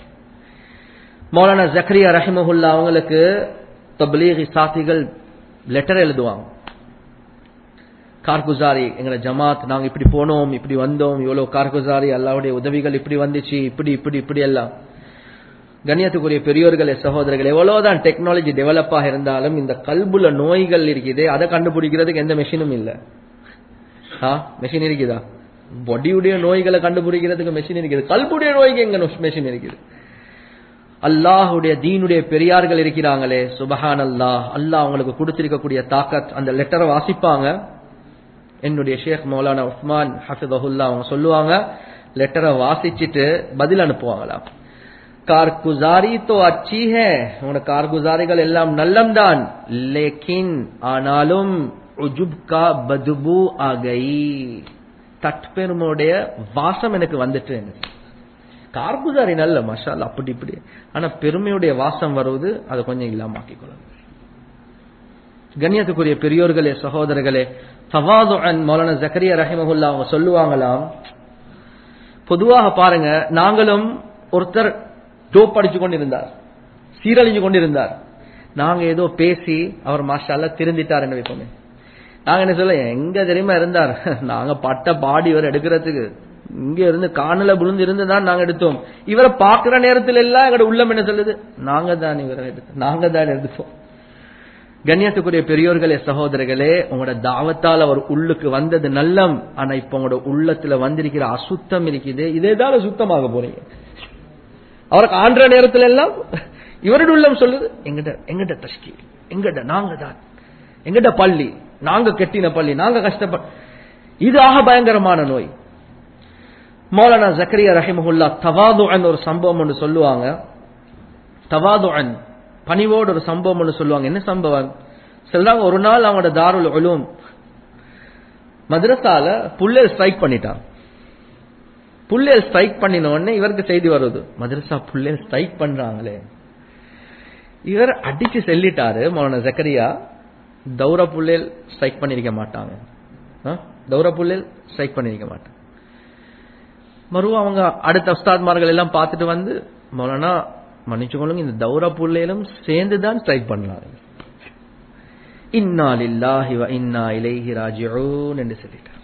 மௌலானா ஜக்ரியா ரஹிமஹுல்லா அவங்களுக்கு தப்லீகி சாத்திகள் லெட்டர் எழுதுவாங்க கார்குசாரி எங்களை ஜமாத் நாங்க இப்படி போனோம் இப்படி வந்தோம் இவ்வளவு கார்குசாரி அல்லாவுடைய உதவிகள் இப்படி வந்துச்சு இப்படி இப்படி இப்படி எல்லாம் கண்ணியத்துக்குரிய பெரியோர்களே சகோதரர்கள் எவ்வளவுதான் டெக்னாலஜி டெவலப் ஆக இருந்தாலும் இந்த கல்புல நோய்கள் இருக்குது அதை கண்டுபிடிக்கிறதுக்கு எந்த மெஷினும் இல்ல மெஷின் இருக்குதா பொடியுடைய நோய்களை கண்டுபிடிக்கிறதுக்கு மெஷின் இருக்குது கல்புடைய நோய்க்கு எங்க மெஷின் இருக்குது அல்லாஹுடைய தீனுடைய பெரியார்கள் இருக்கிறாங்களே சுபஹான் அல்லாஹ் அல்லாஹ் அவங்களுக்கு கொடுத்திருக்கக்கூடிய தாக்கத் அந்த லெட்டரை வாசிப்பாங்க என்னுடைய ஷேக் மௌலானா உஸ்மான் ஹஃபிதஹுல்லா அவங்க சொல்லுவாங்க லெட்டரை வாசிச்சுட்டு பதில் அனுப்புவாங்களாம் கார்குசாரி தோ அச்சி ஹே உங்களோட கார்குசாரிகள் எல்லாம் நல்லம்தான் லேக்கின் ஆனாலும் உஜுப் கா பதுபு ஆகை தட்பெருமோடைய வாசம் எனக்கு வந்துட்டு எனக்கு கார்குசாரி நல்ல மஷால் அப்படி இப்படி ஆனா பெருமையுடைய வாசம் வருவது அதை கொஞ்சம் இல்லாம ஆக்கிக்கொள்ளணும் கண்ணியத்துக்குரிய பெரியோர்களே சகோதரர்களே தவாது அன் மௌலான ஜக்கரியா ரஹிமஹுல்லா அவங்க சொல்லுவாங்களாம் பொதுவாக பாருங்க நாங்களும் ஒருத்தர் டோப் அடிச்சு கொண்டிருந்தார் சீரழிஞ்சு கொண்டிருந்தார் நாங்க ஏதோ பேசி அவர் மாஷால திருந்திட்டார் என்ன வைப்போமே நாங்க என்ன சொல்ல எங்க தெரியுமா இருந்தார் நாங்க பட்ட பாடி இவர் எடுக்கிறதுக்கு இங்க இருந்து காணல விழுந்து இருந்து தான் நாங்க எடுத்தோம் இவரை பாக்குற நேரத்துல எல்லாம் எங்களோட உள்ளம் என்ன சொல்லுது நாங்க தான் இவரை எடுத்தோம் நாங்க தான் எடுத்தோம் கண்ணியத்துக்குரிய பெரியோர்களே சகோதரர்களே உங்களோட தாவத்தால் அவர் உள்ளுக்கு வந்தது நல்லம் ஆனா இப்ப உங்களோட உள்ளத்துல வந்திருக்கிற அசுத்தம் இருக்குது இதேதால சுத்தமாக போறீங்க அவரை காண்ற நேரத்துல எல்லாம் இவருடைய உள்ளம் சொல்லுது எங்கிட்ட எங்கிட்ட தஷ்கி எங்கிட்ட நாங்க தான் எங்கிட்ட பள்ளி நாங்க கெட்டின பள்ளி நாங்க கஷ்டப்பட இது ஆக பயங்கரமான நோய் மௌலானா ஜக்கரியா ரஹிமஹுல்லா தவாதுஅன் ஒரு சம்பவம் ஒன்று சொல்லுவாங்க தவாதுஅன் பணிவோடு ஒரு சம்பவம் ஒன்று சொல்லுவாங்க என்ன சம்பவம் சொல்றாங்க ஒரு நாள் அவங்களோட தாருல் உலூம் மദ്രസാல புள்ளல் ஸ்ட்ரைக் பண்ணிட்டான் புள்ளல் ஸ்ட்ரைக் பண்ணின உடனே இவருக்கு செய்தி வருது மദ്രസா புள்ளல் ஸ்ட்ரைக் பண்றாங்களே இவர் அடிச்சு செல்லிட்டாரு மௌலானா ஜக்கரியா தௌர புள்ளல் ஸ்ட்ரைக் பண்ணிருக்க மாட்டாங்க தௌர புள்ளல் ஸ்ட்ரைக் பண்ணிருக்க மாட்டாங்க மறு அவங்க அடுத்த உஸ்தாத்மார்கள் எல்லாம் பார்த்துட்டு வந்து மௌலானா மன்னிச்சுக்கொள்ளுங்க இந்த தௌர புள்ளையிலும் சேர்ந்து தான் ஸ்ட்ரைக் பண்ணாங்க இன்னா லில்லாஹி வ இன்னா இலைஹி ராஜிஊன் என்று சொல்லிட்டார்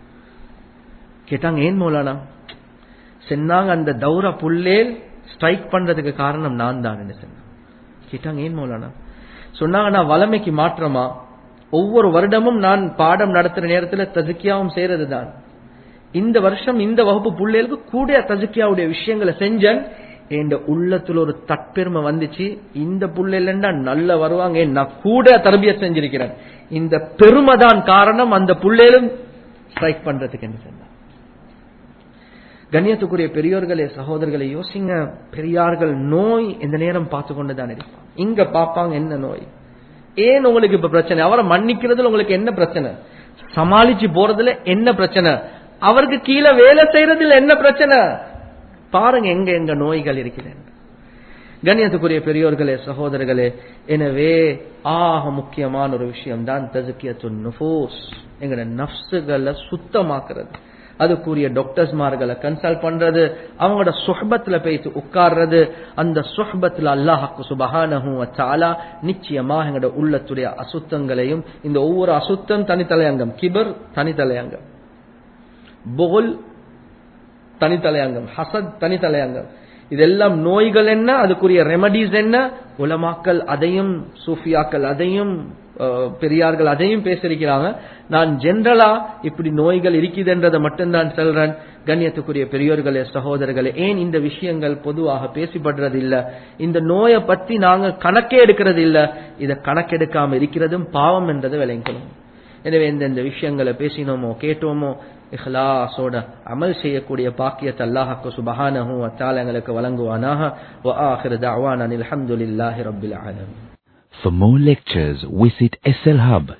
கேட்டாங்க ஏன் மௌலானா சொன்னாங்க அந்த தௌர புள்ளேல் ஸ்ட்ரைக் பண்றதுக்கு காரணம் நான் தான் என்று சொன்னாங்க கேட்டாங்க ஏன் மௌலானா சொன்னாங்க நான் வளமைக்கு மாற்றமா ஒவ்வொரு வருடமும் நான் பாடம் நடத்துற நேரத்தில் ததுக்கியாவும் செய்யறது தான் இந்த வருஷம் இந்த வகுப்பு புள்ளைகளுக்கு கூட தஜுக்கியாவுடைய விஷயங்களை செஞ்சேன் என் உள்ளத்துல ஒரு தற்பெருமை வந்துச்சு இந்த புள்ளைலண்டா நல்ல வருவாங்க நான் கூட தரபிய செஞ்சிருக்கிறேன் இந்த பெருமை தான் காரணம் அந்த புள்ளையிலும் ஸ்ட்ரைக் பண்றதுக்கு என்ன சொன்னார் கண்ணியத்துக்குரிய பெரியோர்களே சகோதரர்களை யோசிங்க பெரியார்கள் நோய் இந்த நேரம் பார்த்து கொண்டுதான் இருப்பாங்க இங்க பாப்பாங்க என்ன நோய் ஏன் உங்களுக்கு இப்ப பிரச்சனை அவரை மன்னிக்கிறதுல உங்களுக்கு என்ன பிரச்சனை சமாளிச்சு போறதுல என்ன பிரச்சனை அவருக்கு கீழே வேலை செய்யறதுல என்ன பிரச்சனை பாருங்க எங்க எங்க நோய்கள் இருக்கிறேன் கண்ணியத்துக்குரிய பெரியோர்களே சகோதரர்களே எனவே ஆக முக்கியமான ஒரு விஷயம் தான் தசுக்கியத்து நுபோஸ் எங்கட நப்சுகளை சுத்தமாக்குறது அதுக்குரிய டாக்டர்ஸ்மார்களை கன்சல்ட் பண்றது அவங்களோட சுஹபத்துல போயிட்டு உட்கார்றது அந்த சுஹபத்துல அல்லாஹாக்கு சுபஹானஹு வச்சாலா நிச்சயமா எங்களோட உள்ளத்துடைய அசுத்தங்களையும் இந்த ஒவ்வொரு அசுத்தம் தனித்தலையங்கம் கிபர் தனித்தலையங்கம் புகுல் தனித்தலையங்கம் ஹசத் தனித்தலையங்கம் இதெல்லாம் நோய்கள் என்ன அதுக்குரிய ரெமடிஸ் என்ன உலமாக்கள் அதையும் சூஃபியாக்கள் அதையும் பெரியார்கள் அதையும் பேசியிருக்கிறாங்க நான் ஜென்ரலா இப்படி நோய்கள் இருக்குதுன்றதை மட்டும்தான் சொல்றேன் கண்ணியத்துக்குரிய பெரியோர்களே சகோதரர்களே ஏன் இந்த விஷயங்கள் பொதுவாக பேசப்படுறது இல்ல இந்த நோயை பத்தி நாங்க கணக்கே எடுக்கிறது இல்ல இதை கணக்கெடுக்காம இருக்கிறதும் பாவம் என்றதை விளங்கணும் எனவே இந்த விஷயங்களை பேசினோமோ கேட்டோமோ இஹ்லாஸோட அமல் செய்யக்கூடிய பாக்கியத்தை அல்லாஹாக்கு சுபஹானஹு வத்தால எங்களுக்கு வழங்குவானாக வ ஆஹிரு தஅவானா அல்ஹம்துலில்லாஹி ரப்பில் ஆலமீன் For more lectures, visit SLHub.